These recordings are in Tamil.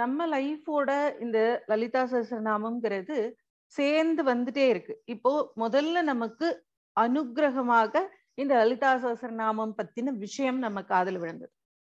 நம்ம லைஃபோட இந்த லலிதா சஹஸ்ரநாமம்ங்கிறது சேர்ந்து வந்துட்டே இருக்கு இப்போ முதல்ல நமக்கு அனுக்கிரகமாக இந்த லலிதா சஹஸ்ரநாமம் பத்தின விஷயம் நம்ம காதுல விழுந்தது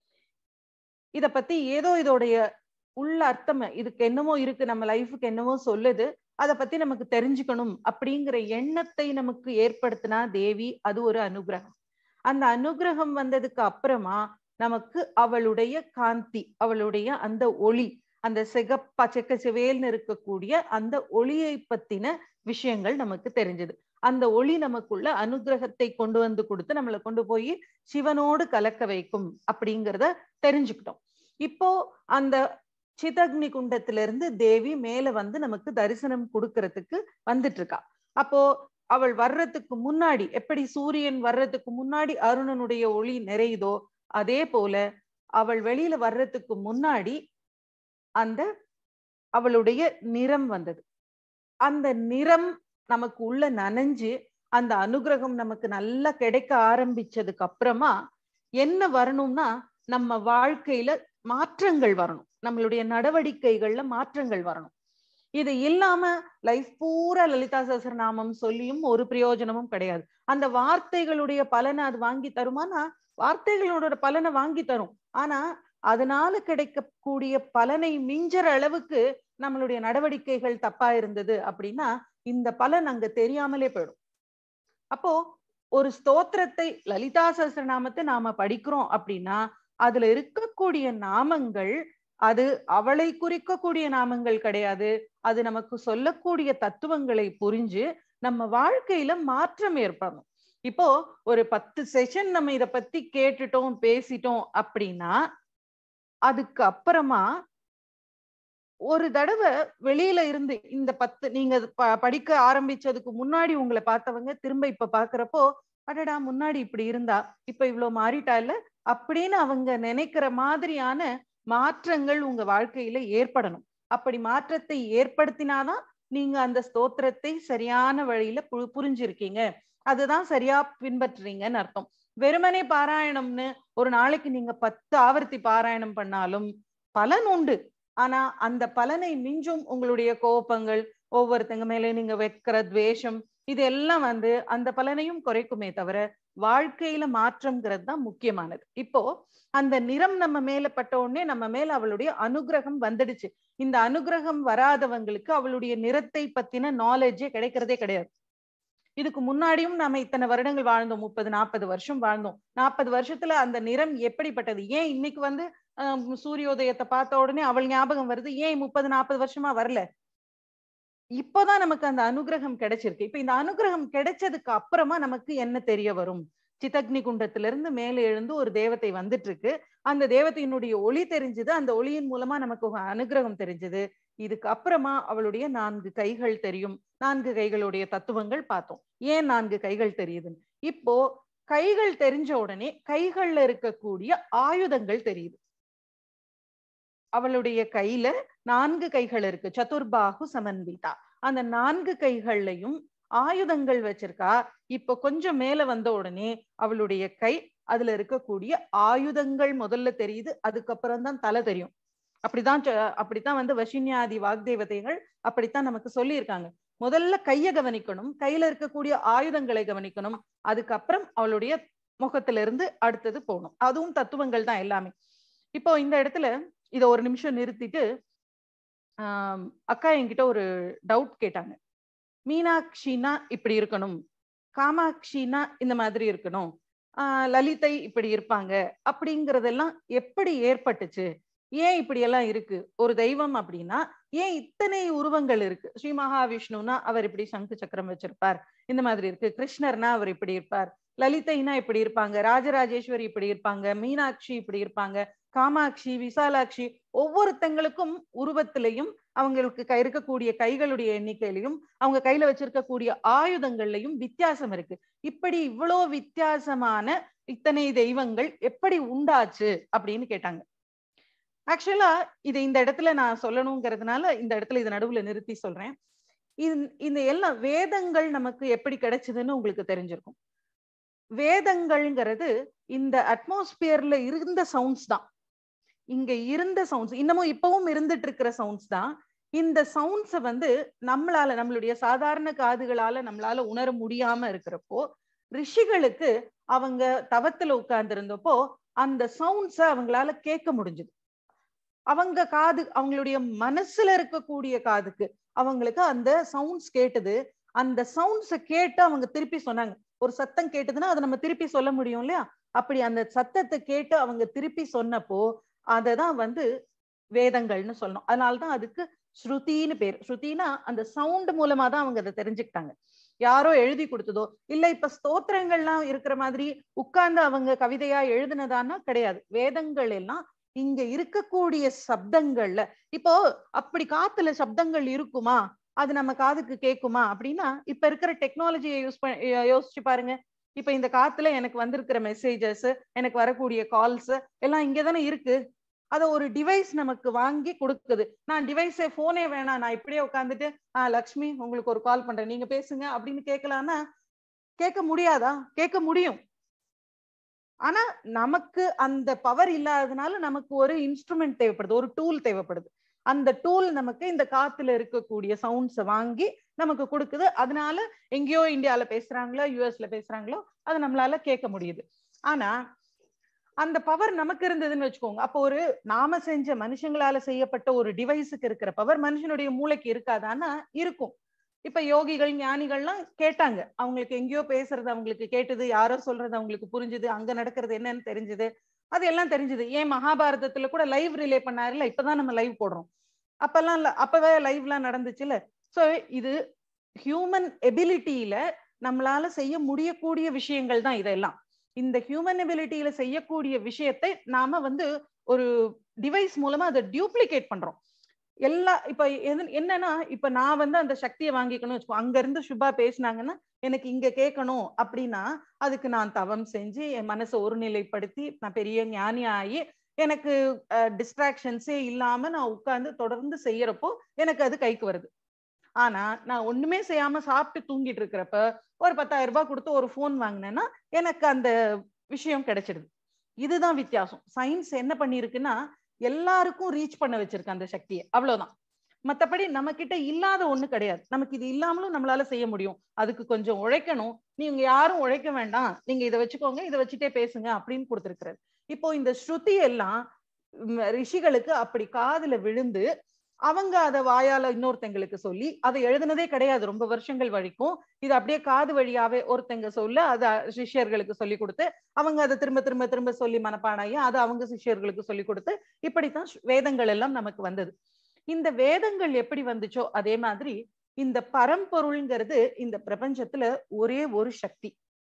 இத பத்தி ஏதோ இதோடைய உள்ள அர்த்தம் இதுக்கு என்னமோ இருக்கு நம்ம லைஃபுக்கு என்னமோ சொல்லுது அத பத்தி நமக்கு தெரிஞ்சுக்கணும் அப்படிங்கிற எண்ணத்தை நமக்கு ஏற்படுத்தினா தேவி அது ஒரு அனுகிரகம் அந்த அனுகிரகம் வந்ததுக்கு அப்புறமா நமக்கு அவளுடைய காந்தி அவளுடைய அந்த ஒளி அந்த சிகப்ப செக்க செவேல்னு இருக்கக்கூடிய அந்த ஒளியை பத்தின விஷயங்கள் நமக்கு தெரிஞ்சது அந்த ஒளி நமக்குள்ள அனுகிரகத்தை கொண்டு வந்து கொடுத்து நம்மளை கொண்டு போய் சிவனோடு கலக்க வைக்கும் அப்படிங்கிறத தெரிஞ்சுக்கிட்டோம் இப்போ அந்த சிதக்னி குண்டத்திலிருந்து தேவி மேல வந்து நமக்கு தரிசனம் கொடுக்கறதுக்கு வந்துட்டு இருக்கா அப்போ அவள் வர்றதுக்கு முன்னாடி எப்படி சூரியன் வர்றதுக்கு முன்னாடி அருணனுடைய ஒளி நிறையுதோ அதே போல அவள் வெளியில வர்றதுக்கு முன்னாடி அந்த அவளுடைய நிறம் வந்தது அந்த நிறம் நமக்கு உள்ள நனைஞ்சு அந்த அனுகிரகம் நமக்கு நல்லா கிடைக்க ஆரம்பிச்சதுக்கு அப்புறமா என்ன வரணும்னா நம்ம வாழ்க்கையில மாற்றங்கள் வரணும் நம்மளுடைய நடவடிக்கைகள்ல மாற்றங்கள் வரணும் இது இல்லாம லைஃப் பூரா லலிதா சஹஸ்ரநாமம் சொல்லியும் ஒரு பிரயோஜனமும் கிடையாது அந்த வார்த்தைகளுடைய பலனை அது வாங்கி தருமானா வார்த்தைகளோட பலனை வாங்கி தரும் ஆனா அதனால கிடைக்கக்கூடிய பலனை மிஞ்சற அளவுக்கு நம்மளுடைய நடவடிக்கைகள் தப்பா இருந்தது அப்படின்னா இந்த பலன் அங்க தெரியாமலே போயிடும் அப்போ ஒரு ஸ்தோத்திரத்தை லலிதா சஹஸ்ரநாமத்தை நாம படிக்கிறோம் அப்படின்னா அதுல இருக்கக்கூடிய நாமங்கள் அது அவளை குறிக்கக்கூடிய நாமங்கள் கிடையாது அது நமக்கு சொல்லக்கூடிய தத்துவங்களை புரிஞ்சு நம்ம வாழ்க்கையில மாற்றம் ஏற்படணும் இப்போ ஒரு பத்து செஷன் நம்ம இத பத்தி கேட்டுட்டோம் பேசிட்டோம் அப்படின்னா அதுக்கு அப்புறமா ஒரு தடவை வெளியில இருந்து இந்த பத்து நீங்க படிக்க ஆரம்பிச்சதுக்கு முன்னாடி உங்களை பார்த்தவங்க திரும்ப இப்ப பாக்குறப்போ அடடா முன்னாடி இப்படி இருந்தா இப்ப இவ்வளவு மாறிட்டா இல்ல அப்படின்னு அவங்க நினைக்கிற மாதிரியான மாற்றங்கள் உங்க வாழ்க்கையில ஏற்படணும் அப்படி மாற்றத்தை ஏற்படுத்தினாதான் நீங்க அந்த ஸ்தோத்திரத்தை சரியான வழியில புரிஞ்சிருக்கீங்க அதுதான் சரியா பின்பற்றுறீங்கன்னு அர்த்தம் வெறுமனே பாராயணம்னு ஒரு நாளைக்கு நீங்க பத்து ஆவர்த்தி பாராயணம் பண்ணாலும் பலன் உண்டு ஆனா அந்த பலனை மிஞ்சும் உங்களுடைய கோபங்கள் ஒவ்வொருத்தங்க மேல நீங்க வைக்கிற துவேஷம் இது எல்லாம் வந்து அந்த பலனையும் குறைக்குமே தவிர வாழ்க்கையில மாற்றம்ங்கிறது தான் முக்கியமானது இப்போ அந்த நிறம் நம்ம மேல பட்ட உடனே நம்ம மேல அவளுடைய அனுகிரகம் வந்துடுச்சு இந்த அனுகிரகம் வராதவங்களுக்கு அவளுடைய நிறத்தை பத்தின நாலேஜே கிடைக்கிறதே கிடையாது இதுக்கு முன்னாடியும் நாம இத்தனை வருடங்கள் வாழ்ந்தோம் முப்பது நாற்பது வருஷம் வாழ்ந்தோம் நாற்பது வருஷத்துல அந்த நிறம் எப்படிப்பட்டது ஏன் இன்னைக்கு வந்து சூரியோதயத்தை பார்த்த உடனே அவள் ஞாபகம் வருது ஏன் முப்பது நாற்பது வருஷமா வரல இப்போதான் நமக்கு அந்த அனுகிரகம் கிடைச்சிருக்கு இப்ப இந்த அனுகிரகம் கிடைச்சதுக்கு அப்புறமா நமக்கு என்ன தெரிய வரும் சித்தக்னி குண்டத்திலிருந்து மேலே எழுந்து ஒரு தேவதை வந்துட்டு இருக்கு அந்த தேவதையினுடைய ஒளி தெரிஞ்சது அந்த ஒளியின் மூலமா நமக்கு அனுகிரகம் தெரிஞ்சது இதுக்கு அப்புறமா அவளுடைய நான்கு கைகள் தெரியும் நான்கு கைகளுடைய தத்துவங்கள் பார்த்தோம் ஏன் நான்கு கைகள் தெரியுதுன்னு இப்போ கைகள் தெரிஞ்ச உடனே கைகள்ல இருக்கக்கூடிய ஆயுதங்கள் தெரியுது அவளுடைய கையில நான்கு கைகள் இருக்கு சதுர்பாகு சமன்விதா அந்த நான்கு கைகள்லையும் ஆயுதங்கள் வச்சிருக்கா இப்ப கொஞ்சம் மேல வந்த உடனே அவளுடைய கை அதுல இருக்கக்கூடிய ஆயுதங்கள் முதல்ல தெரியுது அதுக்கப்புறம் தான் தலை தெரியும் அப்படிதான் அப்படித்தான் வந்து வசின்யாதி வாக்தேவதைகள் அப்படித்தான் நமக்கு சொல்லியிருக்காங்க முதல்ல கைய கவனிக்கணும் கையில இருக்கக்கூடிய ஆயுதங்களை கவனிக்கணும் அதுக்கப்புறம் அவளுடைய முகத்துல இருந்து அடுத்தது போகணும் அதுவும் தத்துவங்கள் தான் எல்லாமே இப்போ இந்த இடத்துல இத ஒரு நிமிஷம் நிறுத்திட்டு ஆஹ் அக்கா என்கிட்ட ஒரு டவுட் கேட்டாங்க மீனாட்சினா இப்படி இருக்கணும் காமாட்சினா இந்த மாதிரி இருக்கணும் ஆஹ் லலிதை இப்படி இருப்பாங்க அப்படிங்கறதெல்லாம் எப்படி ஏற்பட்டுச்சு ஏன் இப்படி எல்லாம் இருக்கு ஒரு தெய்வம் அப்படின்னா ஏன் இத்தனை உருவங்கள் இருக்கு ஸ்ரீ மகாவிஷ்ணுனா அவர் இப்படி சங்கு சக்கரம் வச்சிருப்பார் இந்த மாதிரி இருக்கு கிருஷ்ணர்னா அவர் இப்படி இருப்பார் லலிதைனா இப்படி இருப்பாங்க ராஜராஜேஸ்வரி இப்படி இருப்பாங்க மீனாட்சி இப்படி இருப்பாங்க காமாட்சி விசாலாட்சி ஒவ்வொருத்தங்களுக்கும் உருவத்திலையும் அவங்களுக்கு கை இருக்கக்கூடிய கைகளுடைய எண்ணிக்கையிலையும் அவங்க கையில வச்சிருக்கக்கூடிய ஆயுதங்கள்லையும் வித்தியாசம் இருக்கு இப்படி இவ்வளோ வித்தியாசமான இத்தனை தெய்வங்கள் எப்படி உண்டாச்சு அப்படின்னு கேட்டாங்க ஆக்சுவலா இது இந்த இடத்துல நான் சொல்லணுங்கிறதுனால இந்த இடத்துல இதை நடுவுல நிறுத்தி சொல்றேன் இந்த எல்லாம் வேதங்கள் நமக்கு எப்படி கிடைச்சதுன்னு உங்களுக்கு தெரிஞ்சிருக்கும் வேதங்கள்ங்கிறது இந்த அட்மாஸ்பியர்ல இருந்த சவுண்ட்ஸ் தான் இங்க இருந்த சவுண்ட்ஸ் இன்னமும் இப்பவும் இருந்துட்டு இருக்கிற சவுண்ட்ஸ் தான் இந்த சவுண்ட்ஸை வந்து நம்மளால நம்மளுடைய சாதாரண காதுகளால நம்மளால உணர முடியாம இருக்கிறப்போ ரிஷிகளுக்கு அவங்க தவத்துல உட்கார்ந்து இருந்தப்போ அந்த சவுண்ட்ஸ அவங்களால கேட்க முடிஞ்சது அவங்க காது அவங்களுடைய மனசுல இருக்கக்கூடிய காதுக்கு அவங்களுக்கு அந்த சவுண்ட்ஸ் கேட்டது அந்த சவுண்ட்ஸ கேட்டு அவங்க திருப்பி சொன்னாங்க ஒரு சத்தம் கேட்டதுன்னா அதை நம்ம திருப்பி சொல்ல முடியும் இல்லையா அப்படி அந்த சத்தத்தை கேட்டு அவங்க திருப்பி சொன்னப்போ அததான் வந்து வேதங்கள்னு சொல்லணும் அதனாலதான் அதுக்கு ஸ்ருதின்னு பேர் ஸ்ருதினா அந்த சவுண்ட் மூலமா தான் அவங்க அதை தெரிஞ்சுக்கிட்டாங்க யாரோ எழுதி கொடுத்ததோ இல்ல இப்ப ஸ்தோத்திரங்கள்லாம் இருக்கிற மாதிரி உட்கார்ந்து அவங்க கவிதையா எழுதுனதான்னா கிடையாது வேதங்கள் எல்லாம் இங்க இருக்கக்கூடிய சப்தங்கள்ல இப்போ அப்படி காத்துல சப்தங்கள் இருக்குமா அது நம்ம காதுக்கு கேக்குமா அப்படின்னா இப்ப இருக்கிற டெக்னாலஜியை யூஸ் பண்ண யோசிச்சு பாருங்க இப்ப இந்த காத்துல எனக்கு வந்திருக்கிற மெசேஜஸ் எனக்கு வரக்கூடிய கால்ஸ் எல்லாம் இங்கதானே இருக்கு அத ஒரு டிவைஸ் நமக்கு வாங்கி கொடுக்குது நான் டிவைஸே போனே வேணாம் நான் இப்படியே உட்காந்துட்டு ஆஹ் லக்ஷ்மி உங்களுக்கு ஒரு கால் பண்றேன் நீங்க பேசுங்க அப்படின்னு கேட்கலான்னா கேட்க முடியாதா கேட்க முடியும் ஆனா நமக்கு அந்த பவர் இல்லாததுனால நமக்கு ஒரு இன்ஸ்ட்ருமெண்ட் தேவைப்படுது ஒரு டூல் தேவைப்படுது அந்த டூல் நமக்கு இந்த காத்துல இருக்கக்கூடிய சவுண்ட்ஸை வாங்கி நமக்கு கொடுக்குது அதனால எங்கேயோ இந்தியால பேசுறாங்களோ யூஎஸ்ல பேசுறாங்களோ அது நம்மளால கேட்க முடியுது ஆனா அந்த பவர் நமக்கு இருந்ததுன்னு வச்சுக்கோங்க அப்போ ஒரு நாம செஞ்ச மனுஷங்களால செய்யப்பட்ட ஒரு டிவைஸுக்கு இருக்கிற பவர் மனுஷனுடைய மூளைக்கு இருக்காதான்னா இருக்கும் இப்ப யோகிகள் ஞானிகள்லாம் கேட்டாங்க அவங்களுக்கு எங்கேயோ பேசுறது அவங்களுக்கு கேட்டது யாரோ சொல்றது அவங்களுக்கு புரிஞ்சுது அங்க நடக்கிறது என்னன்னு தெரிஞ்சது அது எல்லாம் தெரிஞ்சது ஏன் மகாபாரதத்துல கூட லைவ் ரிலே பண்ணாருல இப்பதான் நம்ம லைவ் போடுறோம் அப்பெல்லாம் இல்ல அப்பவே லைவ் எல்லாம் நடந்துச்சுல சோ இது ஹியூமன் எபிலிட்டியில நம்மளால செய்ய முடியக்கூடிய விஷயங்கள் தான் இதெல்லாம் இந்த ஹியூமன் எபிலிட்டியில செய்யக்கூடிய விஷயத்தை நாம வந்து ஒரு டிவைஸ் மூலமா அதை டியூப்ளிகேட் பண்றோம் எல்லா இப்ப என்னன்னா இப்ப நான் வந்து அந்த சக்தியை வாங்கிக்கணும் வச்சுக்கோ அங்க இருந்து சுபா பேசினாங்கன்னா எனக்கு இங்க கேட்கணும் அப்படின்னா அதுக்கு நான் தவம் செஞ்சு என் மனசை ஒருநிலைப்படுத்தி நான் பெரிய ஞானி ஆகி எனக்கு டிஸ்ட்ராக்ஷன்ஸே இல்லாம நான் உட்கார்ந்து தொடர்ந்து செய்யறப்போ எனக்கு அது கைக்கு வருது ஆனா நான் ஒண்ணுமே செய்யாம சாப்பிட்டு தூங்கிட்டு இருக்கிறப்ப ஒரு பத்தாயிரம் ரூபாய் கொடுத்து ஒரு போன் வாங்கினேன்னா எனக்கு அந்த விஷயம் கிடைச்சிடுது இதுதான் வித்தியாசம் சயின்ஸ் என்ன பண்ணிருக்குன்னா எல்லாருக்கும் ரீச் பண்ண வச்சிருக்கு அந்த சக்தியை அவ்வளவுதான் மத்தபடி நம்ம கிட்ட இல்லாத ஒண்ணு கிடையாது நமக்கு இது இல்லாமலும் நம்மளால செய்ய முடியும் அதுக்கு கொஞ்சம் உழைக்கணும் நீங்க யாரும் உழைக்க வேண்டாம் நீங்க இதை வச்சுக்கோங்க இதை வச்சுட்டே பேசுங்க அப்படின்னு கொடுத்துருக்கிறது இப்போ இந்த ஸ்ருதி எல்லாம் ரிஷிகளுக்கு அப்படி காதுல விழுந்து அவங்க அதை வாயால இன்னொருத்தங்களுக்கு சொல்லி அதை எழுதுனதே கிடையாது ரொம்ப வருஷங்கள் வரைக்கும் இது அப்படியே காது வழியாவே ஒருத்தங்க சொல்ல அதை சிஷ்யர்களுக்கு சொல்லி கொடுத்து அவங்க அதை திரும்ப திரும்ப திரும்ப சொல்லி மனப்பாடாயி அதை அவங்க சிஷ்யர்களுக்கு சொல்லி கொடுத்து இப்படித்தான் வேதங்கள் எல்லாம் நமக்கு வந்தது இந்த வேதங்கள் எப்படி வந்துச்சோ அதே மாதிரி இந்த பரம்பொருள்ங்கிறது இந்த பிரபஞ்சத்துல ஒரே ஒரு சக்தி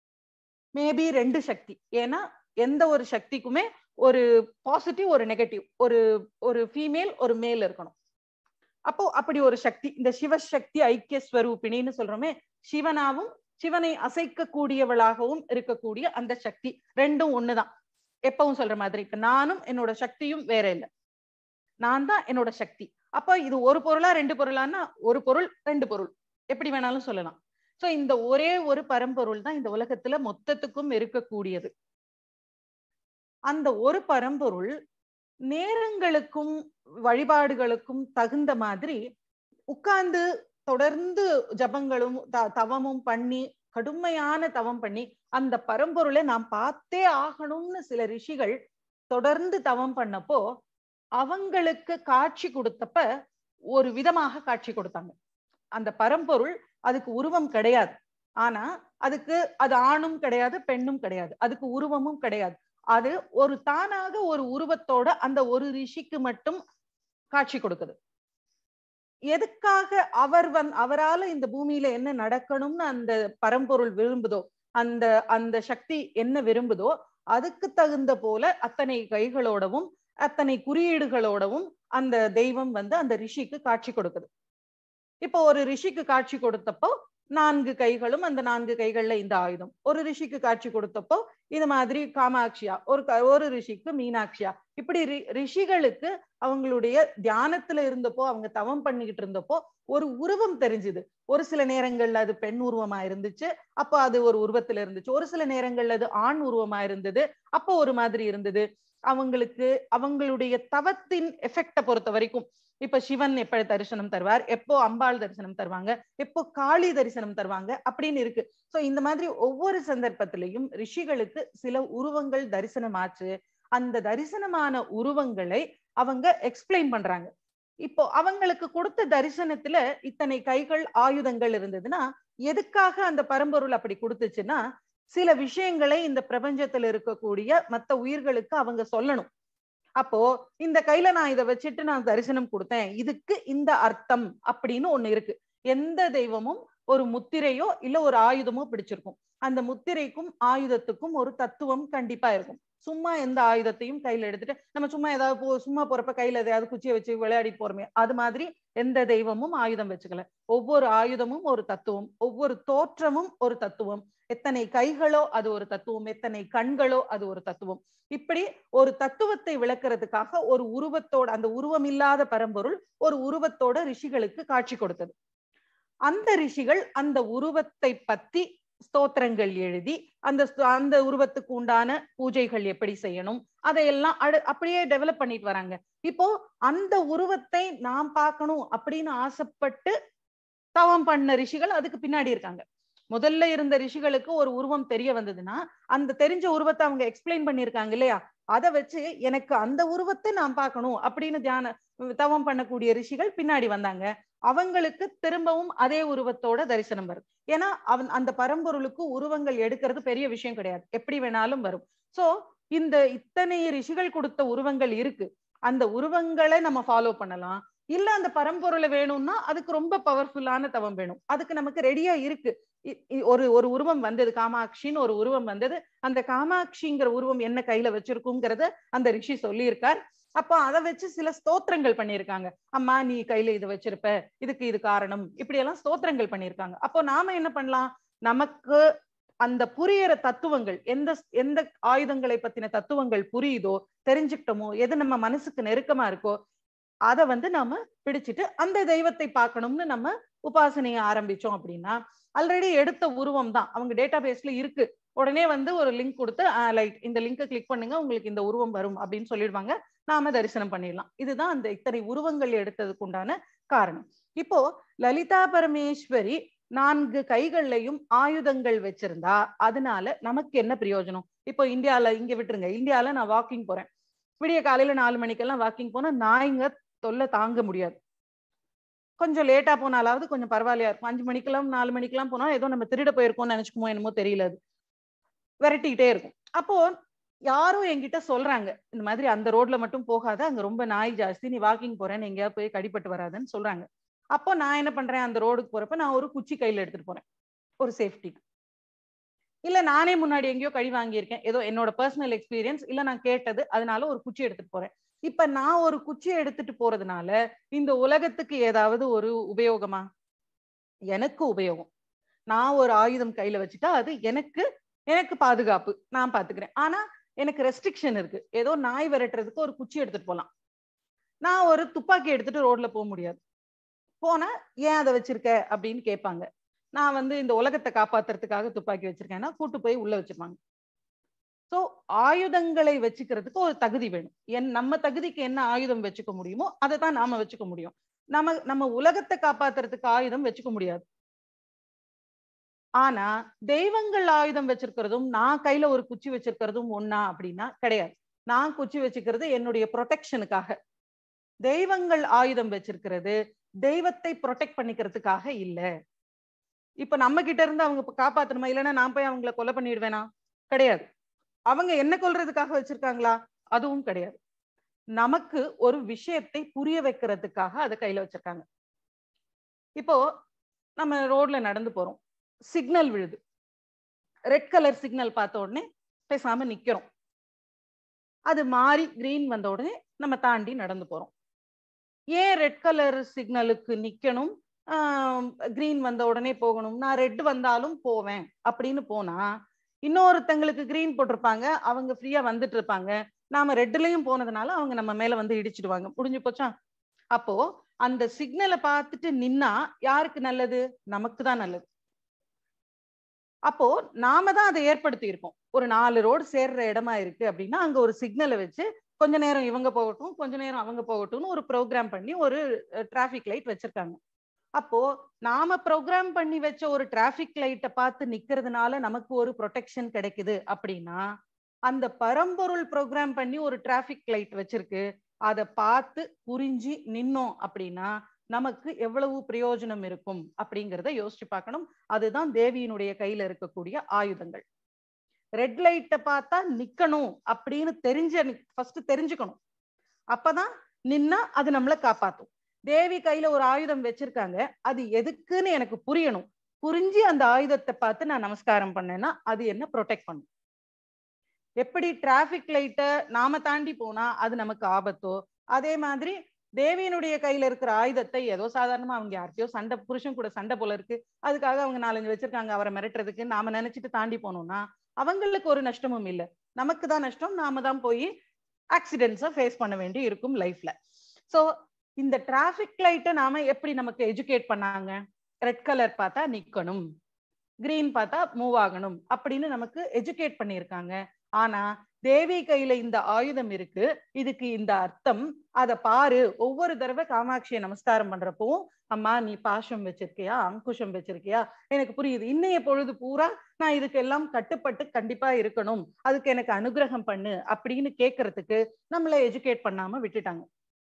மேபி ரெண்டு சக்தி ஏன்னா எந்த ஒரு சக்திக்குமே ஒரு பாசிட்டிவ் ஒரு நெகட்டிவ் ஒரு ஒரு ஃபீமேல் ஒரு மேல் இருக்கணும் அப்போ அப்படி ஒரு சக்தி இந்த சிவசக்தி ஐக்கிய ஸ்வரூபிணின்னு சொல்றோமே சிவனாவும் சிவனை அசைக்க கூடியவளாகவும் இருக்கக்கூடிய அந்த சக்தி ரெண்டும் ஒண்ணுதான் எப்பவும் சொல்ற மாதிரி இப்ப நானும் என்னோட சக்தியும் வேற இல்லை நான் தான் என்னோட சக்தி அப்ப இது ஒரு பொருளா ரெண்டு பொருளான்னா ஒரு பொருள் ரெண்டு பொருள் எப்படி வேணாலும் சொல்லலாம் சோ இந்த ஒரே ஒரு பரம்பொருள் தான் இந்த உலகத்துல மொத்தத்துக்கும் இருக்கக்கூடியது அந்த ஒரு பரம்பொருள் நேரங்களுக்கும் வழிபாடுகளுக்கும் தகுந்த மாதிரி உட்கார்ந்து தொடர்ந்து ஜபங்களும் தவமும் பண்ணி கடுமையான தவம் பண்ணி அந்த பரம்பொருளை நாம் பார்த்தே ஆகணும்னு சில ரிஷிகள் தொடர்ந்து தவம் பண்ணப்போ அவங்களுக்கு காட்சி கொடுத்தப்ப ஒரு விதமாக காட்சி கொடுத்தாங்க அந்த பரம்பொருள் அதுக்கு உருவம் கிடையாது ஆனா அதுக்கு அது ஆணும் கிடையாது பெண்ணும் கிடையாது அதுக்கு உருவமும் கிடையாது அது ஒரு தானாக ஒரு உருவத்தோட அந்த ஒரு ரிஷிக்கு மட்டும் காட்சி கொடுக்குது எதுக்காக அவர் வந் அவரால இந்த பூமியில என்ன நடக்கணும்னு அந்த பரம்பொருள் விரும்புதோ அந்த அந்த சக்தி என்ன விரும்புதோ அதுக்கு தகுந்த போல அத்தனை கைகளோடவும் அத்தனை குறியீடுகளோடவும் அந்த தெய்வம் வந்து அந்த ரிஷிக்கு காட்சி கொடுக்குது இப்போ ஒரு ரிஷிக்கு காட்சி கொடுத்தப்போ நான்கு கைகளும் அந்த நான்கு கைகள்ல இந்த ஆயுதம் ஒரு ரிஷிக்கு காட்சி கொடுத்தப்போ இது மாதிரி காமாட்சியா ஒரு ஒரு ரிஷிக்கு மீனாட்சியா இப்படி ரிஷிகளுக்கு அவங்களுடைய தியானத்துல இருந்தப்போ அவங்க தவம் பண்ணிக்கிட்டு இருந்தப்போ ஒரு உருவம் தெரிஞ்சுது ஒரு சில நேரங்கள்ல அது பெண் உருவமா இருந்துச்சு அப்போ அது ஒரு உருவத்துல இருந்துச்சு ஒரு சில நேரங்கள்ல அது ஆண் உருவமா இருந்தது அப்போ ஒரு மாதிரி இருந்தது அவங்களுக்கு அவங்களுடைய தவத்தின் எஃபெக்ட பொறுத்த வரைக்கும் இப்ப சிவன் எப்ப தரிசனம் தருவார் எப்போ அம்பாள் தரிசனம் தருவாங்க எப்போ காளி தரிசனம் தருவாங்க அப்படின்னு இருக்கு சோ இந்த மாதிரி ஒவ்வொரு சந்தர்ப்பத்திலையும் ரிஷிகளுக்கு சில உருவங்கள் தரிசனமாச்சு அந்த தரிசனமான உருவங்களை அவங்க எக்ஸ்பிளைன் பண்றாங்க இப்போ அவங்களுக்கு கொடுத்த தரிசனத்துல இத்தனை கைகள் ஆயுதங்கள் இருந்ததுன்னா எதுக்காக அந்த பரம்பொருள் அப்படி கொடுத்துச்சுன்னா சில விஷயங்களை இந்த பிரபஞ்சத்துல இருக்கக்கூடிய மத்த உயிர்களுக்கு அவங்க சொல்லணும் அப்போ இந்த கையில நான் இதை வச்சுட்டு நான் தரிசனம் கொடுத்தேன் இதுக்கு இந்த அர்த்தம் அப்படின்னு ஒண்ணு இருக்கு எந்த தெய்வமும் ஒரு முத்திரையோ இல்ல ஒரு ஆயுதமோ பிடிச்சிருக்கும் அந்த முத்திரைக்கும் ஆயுதத்துக்கும் ஒரு தத்துவம் கண்டிப்பா இருக்கும் சும்மா எந்த ஆயுதத்தையும் கையில எடுத்துட்டு நம்ம சும்மா ஏதாவது போ சும்மா போறப்ப கையில எதையாவது குச்சியை வச்சு விளையாடி போறோமே அது மாதிரி எந்த தெய்வமும் ஆயுதம் வச்சுக்கல ஒவ்வொரு ஆயுதமும் ஒரு தத்துவம் ஒவ்வொரு தோற்றமும் ஒரு தத்துவம் எத்தனை கைகளோ அது ஒரு தத்துவம் எத்தனை கண்களோ அது ஒரு தத்துவம் இப்படி ஒரு தத்துவத்தை விளக்குறதுக்காக ஒரு உருவத்தோட அந்த உருவம் இல்லாத பரம்பொருள் ஒரு உருவத்தோட ரிஷிகளுக்கு காட்சி கொடுத்தது அந்த ரிஷிகள் அந்த உருவத்தை பத்தி ஸ்தோத்திரங்கள் எழுதி அந்த அந்த உருவத்துக்கு உண்டான பூஜைகள் எப்படி செய்யணும் அதையெல்லாம் அடு அப்படியே டெவலப் பண்ணிட்டு வராங்க இப்போ அந்த உருவத்தை நாம் பார்க்கணும் அப்படின்னு ஆசைப்பட்டு தவம் பண்ண ரிஷிகள் அதுக்கு பின்னாடி இருக்காங்க முதல்ல இருந்த ரிஷிகளுக்கு ஒரு உருவம் தெரிய வந்ததுன்னா அந்த தெரிஞ்ச உருவத்தை அவங்க எக்ஸ்பிளைன் பண்ணிருக்காங்க இல்லையா அதை வச்சு எனக்கு அந்த உருவத்தை நான் பார்க்கணும் அப்படின்னு தியான தவம் பண்ணக்கூடிய ரிஷிகள் பின்னாடி வந்தாங்க அவங்களுக்கு திரும்பவும் அதே உருவத்தோட தரிசனம் வரும் ஏன்னா அவன் அந்த பரம்பொருளுக்கு உருவங்கள் எடுக்கிறது பெரிய விஷயம் கிடையாது எப்படி வேணாலும் வரும் சோ இந்த இத்தனை ரிஷிகள் கொடுத்த உருவங்கள் இருக்கு அந்த உருவங்களை நம்ம ஃபாலோ பண்ணலாம் இல்ல அந்த பரம்பொருளை வேணும்னா அதுக்கு ரொம்ப பவர்ஃபுல்லான தவம் வேணும் அதுக்கு நமக்கு ரெடியா இருக்கு ஒரு ஒரு உருவம் வந்தது காமாட்சின்னு ஒரு உருவம் வந்தது அந்த காமாட்சிங்கிற உருவம் என்ன கையில வச்சிருக்குங்கிறத அந்த ரிஷி சொல்லியிருக்கார் அப்போ அதை வச்சு சில ஸ்தோத்திரங்கள் பண்ணியிருக்காங்க அம்மா நீ கையில இதை வச்சிருப்ப இதுக்கு இது காரணம் இப்படி எல்லாம் ஸ்தோத்திரங்கள் பண்ணியிருக்காங்க அப்போ நாம என்ன பண்ணலாம் நமக்கு அந்த புரியற தத்துவங்கள் எந்த எந்த ஆயுதங்களை பத்தின தத்துவங்கள் புரியுதோ தெரிஞ்சுக்கிட்டோமோ எது நம்ம மனசுக்கு நெருக்கமா இருக்கோ அதை வந்து நாம பிடிச்சிட்டு அந்த தெய்வத்தை பார்க்கணும்னு நம்ம உபாசனையை ஆரம்பிச்சோம் அப்படின்னா ஆல்ரெடி எடுத்த உருவம் தான் அவங்க டேட்டா பேஸ்ல இருக்கு உடனே வந்து ஒரு லிங்க் கொடுத்து லைட் இந்த லிங்கை கிளிக் பண்ணுங்க உங்களுக்கு இந்த உருவம் வரும் அப்படின்னு சொல்லிடுவாங்க நாம தரிசனம் பண்ணிடலாம் இதுதான் அந்த இத்தனை உருவங்கள் எடுத்ததுக்கு உண்டான காரணம் இப்போ லலிதா பரமேஸ்வரி நான்கு கைகள்லையும் ஆயுதங்கள் வச்சிருந்தா அதனால நமக்கு என்ன பிரயோஜனம் இப்போ இந்தியால இங்க விட்டுருங்க இந்தியால நான் வாக்கிங் போறேன் விடிய காலையில நாலு மணிக்கெல்லாம் வாக்கிங் போனா நாய்ங்க தொல்லை தாங்க முடியாது கொஞ்சம் லேட்டா போனாலாவது கொஞ்சம் பரவாயில்லையா இருக்கும் அஞ்சு மணிக்கெல்லாம் நாலு மணிக்கெல்லாம் போனா ஏதோ நம்ம திருட போயிருக்கோம்னு நினைச்சுக்குமோ என்னமோ தெரியல அது விரட்டிக்கிட்டே இருக்கும் அப்போ யாரும் என்கிட்ட சொல்றாங்க இந்த மாதிரி அந்த ரோட்ல மட்டும் போகாத அங்க ரொம்ப நாய் ஜாஸ்தி நீ வாக்கிங் போறேன்னு எங்கேயாவது போய் கடிப்பட்டு வராதுன்னு சொல்றாங்க அப்போ நான் என்ன பண்றேன் அந்த ரோடுக்கு போறப்ப நான் ஒரு குச்சி கையில எடுத்துட்டு போறேன் ஒரு சேஃப்டிக்கு இல்ல நானே முன்னாடி எங்கேயோ கழி வாங்கியிருக்கேன் ஏதோ என்னோட பர்சனல் எக்ஸ்பீரியன்ஸ் இல்ல நான் கேட்டது அதனால ஒரு குச்சி எடுத்துட்டு போறேன் இப்ப நான் ஒரு குச்சியை எடுத்துட்டு போறதுனால இந்த உலகத்துக்கு ஏதாவது ஒரு உபயோகமா எனக்கு உபயோகம் நான் ஒரு ஆயுதம் கையில வச்சுட்டா அது எனக்கு எனக்கு பாதுகாப்பு நான் பாத்துக்கிறேன் ஆனா எனக்கு ரெஸ்ட்ரிக்ஷன் இருக்கு ஏதோ நாய் விரட்டுறதுக்கு ஒரு குச்சி எடுத்துட்டு போலாம் நான் ஒரு துப்பாக்கி எடுத்துட்டு ரோட்ல போக முடியாது போனா ஏன் அதை வச்சிருக்க அப்படின்னு கேட்பாங்க நான் வந்து இந்த உலகத்தை காப்பாத்துறதுக்காக துப்பாக்கி வச்சிருக்கேன்னா கூட்டு போய் உள்ள வச்சிருப்பாங்க சோ ஆயுதங்களை வச்சுக்கிறதுக்கு ஒரு தகுதி வேணும் என் நம்ம தகுதிக்கு என்ன ஆயுதம் வச்சுக்க முடியுமோ அதை தான் நாம வச்சுக்க முடியும் நம்ம நம்ம உலகத்தை காப்பாத்துறதுக்கு ஆயுதம் வச்சுக்க முடியாது ஆனா தெய்வங்கள் ஆயுதம் வச்சிருக்கிறதும் நான் கையில ஒரு குச்சி வச்சிருக்கிறதும் ஒன்னா அப்படின்னா கிடையாது நான் குச்சி வச்சுக்கிறது என்னுடைய ப்ரொடெக்ஷனுக்காக தெய்வங்கள் ஆயுதம் வச்சிருக்கிறது தெய்வத்தை ப்ரொடெக்ட் பண்ணிக்கிறதுக்காக இல்ல இப்ப நம்ம கிட்ட இருந்து அவங்க காப்பாத்தணுமா இல்லைன்னா நான் போய் அவங்கள கொலை பண்ணிடுவேனா கிடையாது அவங்க என்ன கொல்றதுக்காக வச்சிருக்காங்களா அதுவும் கிடையாது நமக்கு ஒரு விஷயத்தை புரிய வைக்கிறதுக்காக அதை கையில வச்சிருக்காங்க இப்போ நம்ம ரோட்ல நடந்து போறோம் சிக்னல் விழுது ரெட் கலர் சிக்னல் பார்த்த உடனே பேசாம நிக்கிறோம் அது மாறி கிரீன் வந்த உடனே நம்ம தாண்டி நடந்து போறோம் ஏன் ரெட் கலர் சிக்னலுக்கு நிக்கணும் கிரீன் வந்த உடனே போகணும் நான் ரெட் வந்தாலும் போவேன் அப்படின்னு போனா இன்னொருத்தங்களுக்கு கிரீன் போட்டிருப்பாங்க அவங்க ஃப்ரீயா வந்துட்டு இருப்பாங்க நாம ரெட்லயும் போனதுனால அவங்க நம்ம மேல வந்து இடிச்சிடுவாங்க முடிஞ்சு போச்சா அப்போ அந்த சிக்னலை பார்த்துட்டு நின்னா யாருக்கு நல்லது நமக்கு தான் நல்லது அப்போ நாம தான் அதை ஏற்படுத்தி இருக்கோம் ஒரு நாலு ரோடு சேர்ற இடமா இருக்கு அப்படின்னா அங்க ஒரு சிக்னலை வச்சு கொஞ்ச நேரம் இவங்க போகட்டும் கொஞ்ச நேரம் அவங்க போகட்டும்னு ஒரு ப்ரோக்ராம் பண்ணி ஒரு டிராஃபிக் லைட் வச்சிருக்காங்க அப்போ நாம ப்ரோக்ராம் பண்ணி வச்ச ஒரு டிராஃபிக் லைட்டை பார்த்து நிக்கிறதுனால நமக்கு ஒரு ப்ரொடெக்ஷன் கிடைக்குது அப்படின்னா அந்த பரம்பொருள் ப்ரோக்ராம் பண்ணி ஒரு டிராஃபிக் லைட் வச்சிருக்கு அதை பார்த்து புரிஞ்சு நின்னோம் அப்படின்னா நமக்கு எவ்வளவு பிரயோஜனம் இருக்கும் அப்படிங்கிறத யோசிச்சு பார்க்கணும் அதுதான் தேவியினுடைய கையில இருக்கக்கூடிய ஆயுதங்கள் ரெட் லைட்டை பார்த்தா நிக்கணும் அப்படின்னு தெரிஞ்ச ஃபர்ஸ்ட் தெரிஞ்சுக்கணும் அப்பதான் நின்னா அது நம்மளை காப்பாத்தும் தேவி கையில ஒரு ஆயுதம் வச்சிருக்காங்க அது எதுக்குன்னு எனக்கு புரியணும் புரிஞ்சு அந்த ஆயுதத்தை பார்த்து நான் நமஸ்காரம் பண்ணேன்னா அது என்ன ப்ரொடெக்ட் பண்ணும் எப்படி டிராபிக் லைட்டை நாம தாண்டி போனா அது நமக்கு ஆபத்தோ அதே மாதிரி தேவியினுடைய கையில இருக்கிற ஆயுதத்தை ஏதோ சாதாரணமா அவங்க யார்கிட்டயோ சண்டை புருஷன் கூட சண்டை போல இருக்கு அதுக்காக அவங்க நாலஞ்சு வச்சிருக்காங்க அவரை மிரட்டுறதுக்கு நாம நினைச்சிட்டு தாண்டி போனோம்னா அவங்களுக்கு ஒரு நஷ்டமும் இல்லை நமக்கு தான் நஷ்டம் நாம தான் போய் ஆக்சிடென்ட்ஸை ஃபேஸ் பண்ண வேண்டி இருக்கும் லைஃப்ல ஸோ இந்த டிராஃபிக் லைட்டை நாம எப்படி நமக்கு எஜுகேட் பண்ணாங்க ரெட் கலர் பார்த்தா நிக்கணும் கிரீன் பார்த்தா மூவ் ஆகணும் அப்படின்னு நமக்கு எஜுகேட் பண்ணியிருக்காங்க ஆனா தேவி கையில இந்த ஆயுதம் இருக்கு இதுக்கு இந்த அர்த்தம் அத பாரு ஒவ்வொரு தடவை காமாட்சியை நமஸ்காரம் பண்றப்பவும் அம்மா நீ பாசம் வச்சிருக்கியா அங்குஷம் வச்சிருக்கியா எனக்கு புரியுது இன்னைய பொழுது பூரா நான் இதுக்கு எல்லாம் கட்டுப்பட்டு கண்டிப்பா இருக்கணும் அதுக்கு எனக்கு அனுகிரகம் பண்ணு அப்படின்னு கேட்கறதுக்கு நம்மள எஜுகேட் பண்ணாம விட்டுட்டாங்க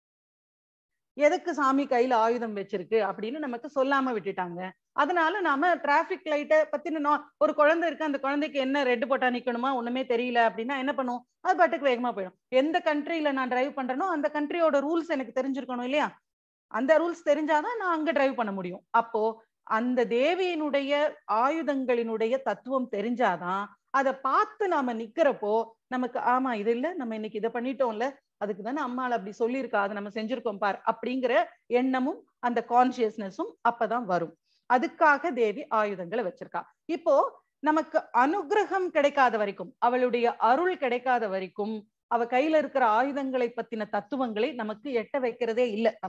எதுக்கு சாமி கையில ஆயுதம் வச்சிருக்கு அப்படின்னு நமக்கு சொல்லாம விட்டுட்டாங்க அதனால நாம டிராபிக் லைட்டை பத்தின ஒரு குழந்தை இருக்கு அந்த குழந்தைக்கு என்ன ரெட் போட்டா நிக்கணுமா ஒண்ணுமே தெரியல அப்படின்னா என்ன பண்ணும் அது பாட்டுக்கு வேகமா போயிடும் எந்த கண்ட்ரில நான் டிரைவ் பண்றேனோ அந்த கண்ட்ரியோட ரூல்ஸ் எனக்கு தெரிஞ்சிருக்கணும் இல்லையா அந்த ரூல்ஸ் தெரிஞ்சாதான் நான் அங்க டிரைவ் பண்ண முடியும் அப்போ அந்த தேவியினுடைய ஆயுதங்களினுடைய தத்துவம் தெரிஞ்சாதான் அதை பார்த்து நாம நிக்கிறப்போ நமக்கு ஆமா இது இல்ல நம்ம இன்னைக்கு இதை பண்ணிட்டோம்ல அதுக்கு தானே அம்மாள் அப்படி சொல்லியிருக்கா அதை நம்ம செஞ்சிருக்கோம் பார் அப்படிங்கிற எண்ணமும் அந்த கான்சியஸ்னஸும் அப்பதான் வரும் அதுக்காக தேவி ஆயுதங்களை வச்சிருக்கா இப்போ நமக்கு அனுகிரகம் கிடைக்காத வரைக்கும் அவளுடைய அருள் கிடைக்காத வரைக்கும் அவ கையில இருக்கிற ஆயுதங்களை பத்தின தத்துவங்களை நமக்கு எட்ட வைக்கிறதே இல்லை அவ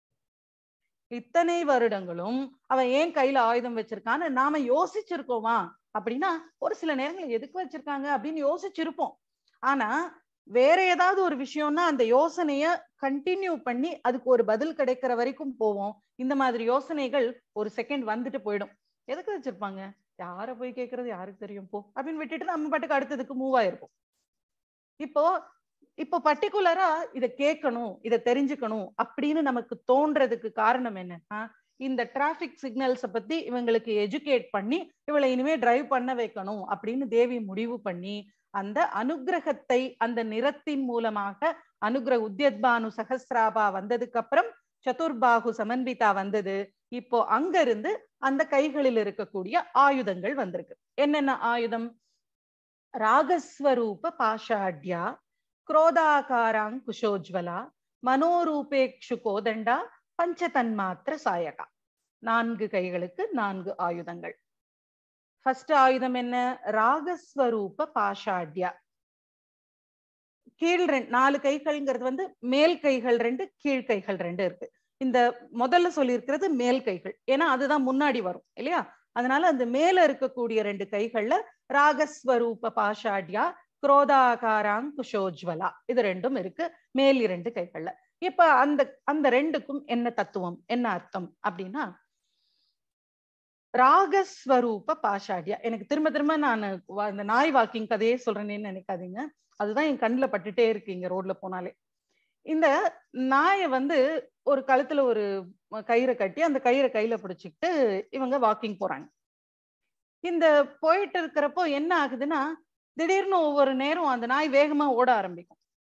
இத்தனை வருடங்களும் அவ ஏன் கையில ஆயுதம் வச்சிருக்கான்னு நாம யோசிச்சிருக்கோமா அப்படின்னா ஒரு சில நேரங்கள் எதுக்கு வச்சிருக்காங்க அப்படின்னு யோசிச்சிருப்போம் ஆனா வேற ஏதாவது ஒரு விஷயம்னா அந்த யோசனைய கண்டினியூ பண்ணி அதுக்கு ஒரு பதில் கிடைக்கிற வரைக்கும் போவோம் இந்த மாதிரி யோசனைகள் ஒரு செகண்ட் வந்துட்டு போயிடும் எதுக்கு வச்சிருப்பாங்க யார போய் கேட்கறது யாருக்கு தெரியும் போ அப்படின்னு விட்டுட்டு நம்ம பாட்டுக்கு அடுத்ததுக்கு மூவ் ஆயிருப்போம் இப்போ இப்போ பர்டிகுலரா இதை கேட்கணும் இதை தெரிஞ்சுக்கணும் அப்படின்னு நமக்கு தோன்றதுக்கு காரணம் என்னன்னா இந்த டிராபிக் சிக்னல்ஸை பத்தி இவங்களுக்கு எஜுகேட் பண்ணி இவளை இனிமே டிரைவ் பண்ண வைக்கணும் அப்படின்னு தேவி முடிவு பண்ணி அந்த அனுகிரகத்தை அந்த நிறத்தின் மூலமாக அனுகிரக உத்தியத்பானு சகசிராபா வந்ததுக்கு அப்புறம் சதுர்பாகு சமன்விதா வந்தது இப்போ அங்க இருந்து அந்த கைகளில் இருக்கக்கூடிய ஆயுதங்கள் வந்திருக்கு என்னென்ன ஆயுதம் ராகஸ்வரூப பாஷாட்யா குரோதாகாராங் குஷோஜ்வலா மனோரூபேக்ஷு கோதண்டா பஞ்சதன்மாத்திர சாயகா நான்கு கைகளுக்கு நான்கு ஆயுதங்கள் ஃபர்ஸ்ட் ஆயுதம் என்ன ராகஸ்வரூப பாஷாட்யா கீழ் ரெண்டு நாலு கைகள்ங்கிறது வந்து மேல் கைகள் ரெண்டு கீழ் கைகள் ரெண்டு இருக்கு இந்த முதல்ல சொல்லியிருக்கிறது மேல் கைகள் ஏன்னா அதுதான் முன்னாடி வரும் இல்லையா அதனால அந்த மேல இருக்கக்கூடிய ரெண்டு கைகள்ல ராகஸ்வரூப பாஷாட்யா குரோதாகாராங் குஷோஜ்வலா இது ரெண்டும் இருக்கு மேல் இரண்டு கைகள்ல இப்ப அந்த அந்த ரெண்டுக்கும் என்ன தத்துவம் என்ன அர்த்தம் அப்படின்னா ராகஸ்வரூப பாஷாட்யா எனக்கு திரும்ப திரும்ப நான் இந்த நாய் வாக்கிங் கதையே சொல்றேன்னு நினைக்காதீங்க அதுதான் என் கண்ணுல பட்டுட்டே இருக்கு இங்க ரோட்ல போனாலே இந்த நாயை வந்து ஒரு கழுத்துல ஒரு கயிறை கட்டி அந்த கயிறை கையில பிடிச்சிக்கிட்டு இவங்க வாக்கிங் போறாங்க இந்த போயிட்டு இருக்கிறப்போ என்ன ஆகுதுன்னா திடீர்னு ஒவ்வொரு நேரம் அந்த நாய் வேகமா ஓட ஆரம்பிக்கும்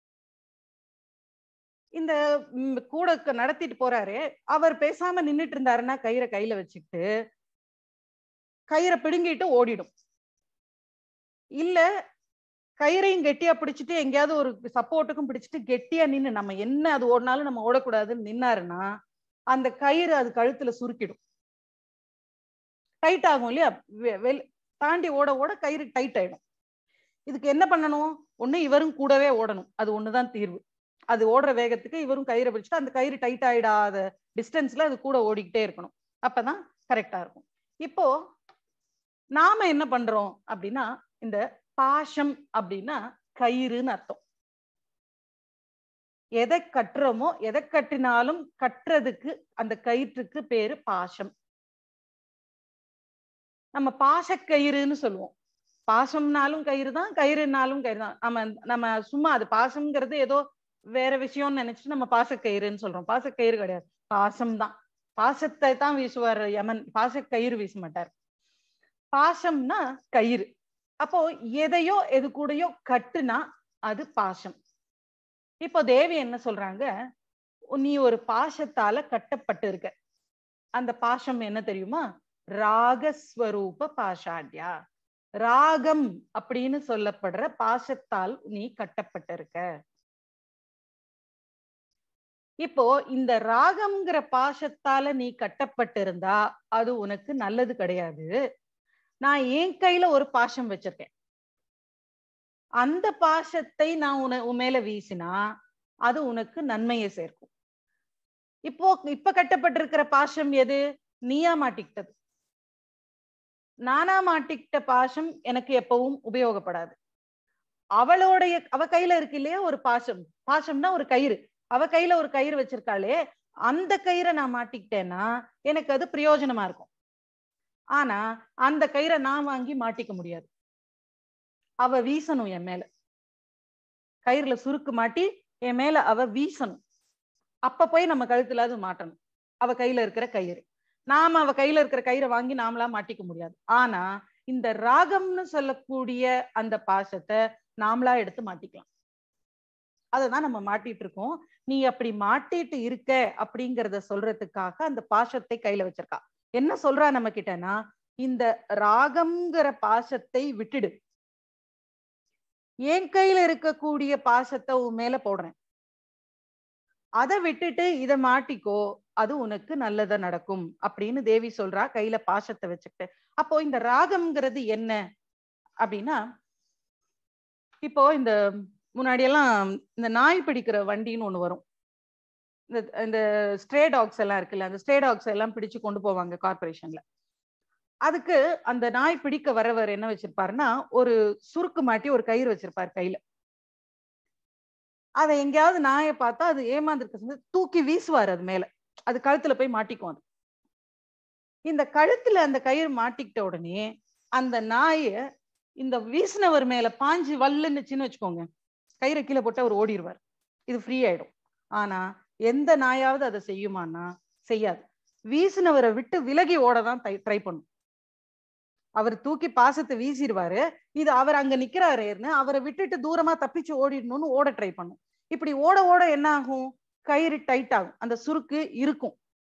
இந்த கூட நடத்திட்டு போறாரு அவர் பேசாம நின்றுட்டு இருந்தாருன்னா கயிறை கையில வச்சுக்கிட்டு கயிறை பிடுங்கிட்டு ஓடிடும் இல்ல கயிறையும் கெட்டியா பிடிச்சிட்டு எங்கேயாவது ஒரு சப்போர்ட்டுக்கும் பிடிச்சிட்டு கெட்டியா நின்று நம்ம என்ன அது ஓடினாலும் நம்ம ஓடக்கூடாதுன்னு நின்னாருன்னா அந்த கயிறு அது கழுத்துல சுருக்கிடும் டைட் ஆகும் இல்லையா தாண்டி ஓட ஓட கயிறு டைட் ஆயிடும் இதுக்கு என்ன பண்ணணும் ஒண்ணு இவரும் கூடவே ஓடணும் அது ஒண்ணுதான் தீர்வு அது ஓடுற வேகத்துக்கு இவரும் கயிறை பிடிச்சிட்டு அந்த கயிறு டைட் ஆயிடாத டிஸ்டன்ஸ்ல அது கூட ஓடிக்கிட்டே இருக்கணும் அப்பதான் கரெக்டா இருக்கும் இப்போ நாம என்ன பண்றோம் அப்படின்னா இந்த பாஷம் அப்படின்னா கயிறுன்னு அர்த்தம் எதை கட்டுறோமோ எதை கட்டினாலும் கட்டுறதுக்கு அந்த கயிற்றுக்கு பேரு பாஷம் நம்ம பாசக்கயிறுன்னு சொல்லுவோம் பாசம்னாலும் கயிறு தான் கயிறுனாலும் கயிறு தான் நம்ம நம்ம சும்மா அது பாசம்ங்கிறது ஏதோ வேற விஷயம்னு நினைச்சிட்டு நம்ம பாசக்கயிறுன்னு சொல்றோம் பாசக்கயிறு கிடையாது பாசம் தான் பாசத்தை தான் வீசுவார் யமன் பாசக்கயிறு வீச மாட்டார் பாசம்னா கயிறு அப்போ எதையோ எது கூடயோ கட்டுனா அது பாசம் இப்போ தேவி என்ன சொல்றாங்க நீ ஒரு பாசத்தால கட்டப்பட்டு இருக்க அந்த பாசம் என்ன தெரியுமா ராகஸ்வரூப பாஷாட்யா ராகம் அப்படின்னு சொல்லப்படுற பாசத்தால் நீ கட்டப்பட்டிருக்க இப்போ இந்த ராகம்ங்கிற பாசத்தால நீ கட்டப்பட்டிருந்தா அது உனக்கு நல்லது கிடையாது நான் என் கையில ஒரு பாசம் வச்சிருக்கேன் அந்த பாசத்தை நான் உன உன் மேல வீசினா அது உனக்கு நன்மையை சேர்க்கும் இப்போ இப்ப கட்டப்பட்டிருக்கிற பாசம் எது நீயா மாட்டிக்கிட்டது நானா மாட்டிக்கிட்ட பாசம் எனக்கு எப்பவும் உபயோகப்படாது அவளுடைய அவ கையில இருக்கு இல்லையா ஒரு பாசம் பாசம்னா ஒரு கயிறு அவ கையில ஒரு கயிறு வச்சிருக்காளே அந்த கயிறை நான் மாட்டிக்கிட்டேன்னா எனக்கு அது பிரயோஜனமா இருக்கும் ஆனா அந்த கயிறை நான் வாங்கி மாட்டிக்க முடியாது அவ வீசணும் என் மேல கயிறுல சுருக்கு மாட்டி என் மேல அவ வீசணும் அப்ப போய் நம்ம கழுத்துல அது மாட்டணும் அவ கையில இருக்கிற கயிறு நாம அவ கையில இருக்கிற கயிறை வாங்கி நாமளா மாட்டிக்க முடியாது ஆனா இந்த ராகம்னு சொல்லக்கூடிய அந்த பாசத்தை நாமளா எடுத்து மாட்டிக்கலாம் அததான் நம்ம மாட்டிட்டு இருக்கோம் நீ அப்படி மாட்டிட்டு இருக்க அப்படிங்கறத சொல்றதுக்காக அந்த பாசத்தை கையில வச்சிருக்கா என்ன சொல்றா நம்ம கிட்டனா இந்த ராகம்ங்கிற பாசத்தை விட்டுடு என் கையில இருக்கக்கூடிய பாசத்தை உன் மேல போடுறேன் அதை விட்டுட்டு இத மாட்டிக்கோ அது உனக்கு நல்லதா நடக்கும் அப்படின்னு தேவி சொல்றா கையில பாசத்தை வச்சுக்கிட்டு அப்போ இந்த ராகம்ங்கிறது என்ன அப்படின்னா இப்போ இந்த முன்னாடி எல்லாம் இந்த நாய் பிடிக்கிற வண்டின்னு ஒண்ணு வரும் இந்த இந்த ஸ்ட்ரே டாக்ஸ் எல்லாம் இருக்குல்ல அந்த ஸ்ட்ரே டாக்ஸ் எல்லாம் பிடிச்சு கொண்டு போவாங்க கார்பரேஷன்ல அதுக்கு அந்த நாய் பிடிக்க வரவர் என்ன வச்சிருப்பாருன்னா ஒரு சுருக்கு மாட்டி ஒரு கயிறு வச்சிருப்பாரு கையில அதை எங்கேயாவது நாயை பார்த்தா அது ஏமாந்துருக்க தூக்கி வீசுவார் அது மேல அது கழுத்துல போய் மாட்டிக்கும் அது இந்த கழுத்துல அந்த கயிறு மாட்டிக்கிட்ட உடனே அந்த நாய இந்த வீசினவர் மேல பாஞ்சு வல்லுன்னுச்சுன்னு வச்சுக்கோங்க கயிறை கீழே போட்டு அவர் ஓடிடுவார் இது ஃப்ரீ ஆயிடும் ஆனா எந்த நாயாவது அதை செய்யுமான்னா செய்யாது வீசினவரை விட்டு விலகி ஓட தான் ட்ரை பண்ணும் அவர் தூக்கி பாசத்தை வீசிடுவாரு இது அவர் அங்க நிக்கிறாருன்னு அவரை விட்டுட்டு தூரமா தப்பிச்சு ஓடிடணும்னு ஓட ட்ரை பண்ணும் இப்படி ஓட ஓட என்ன ஆகும் கயிறு டைட் ஆகும் அந்த சுருக்கு இருக்கும்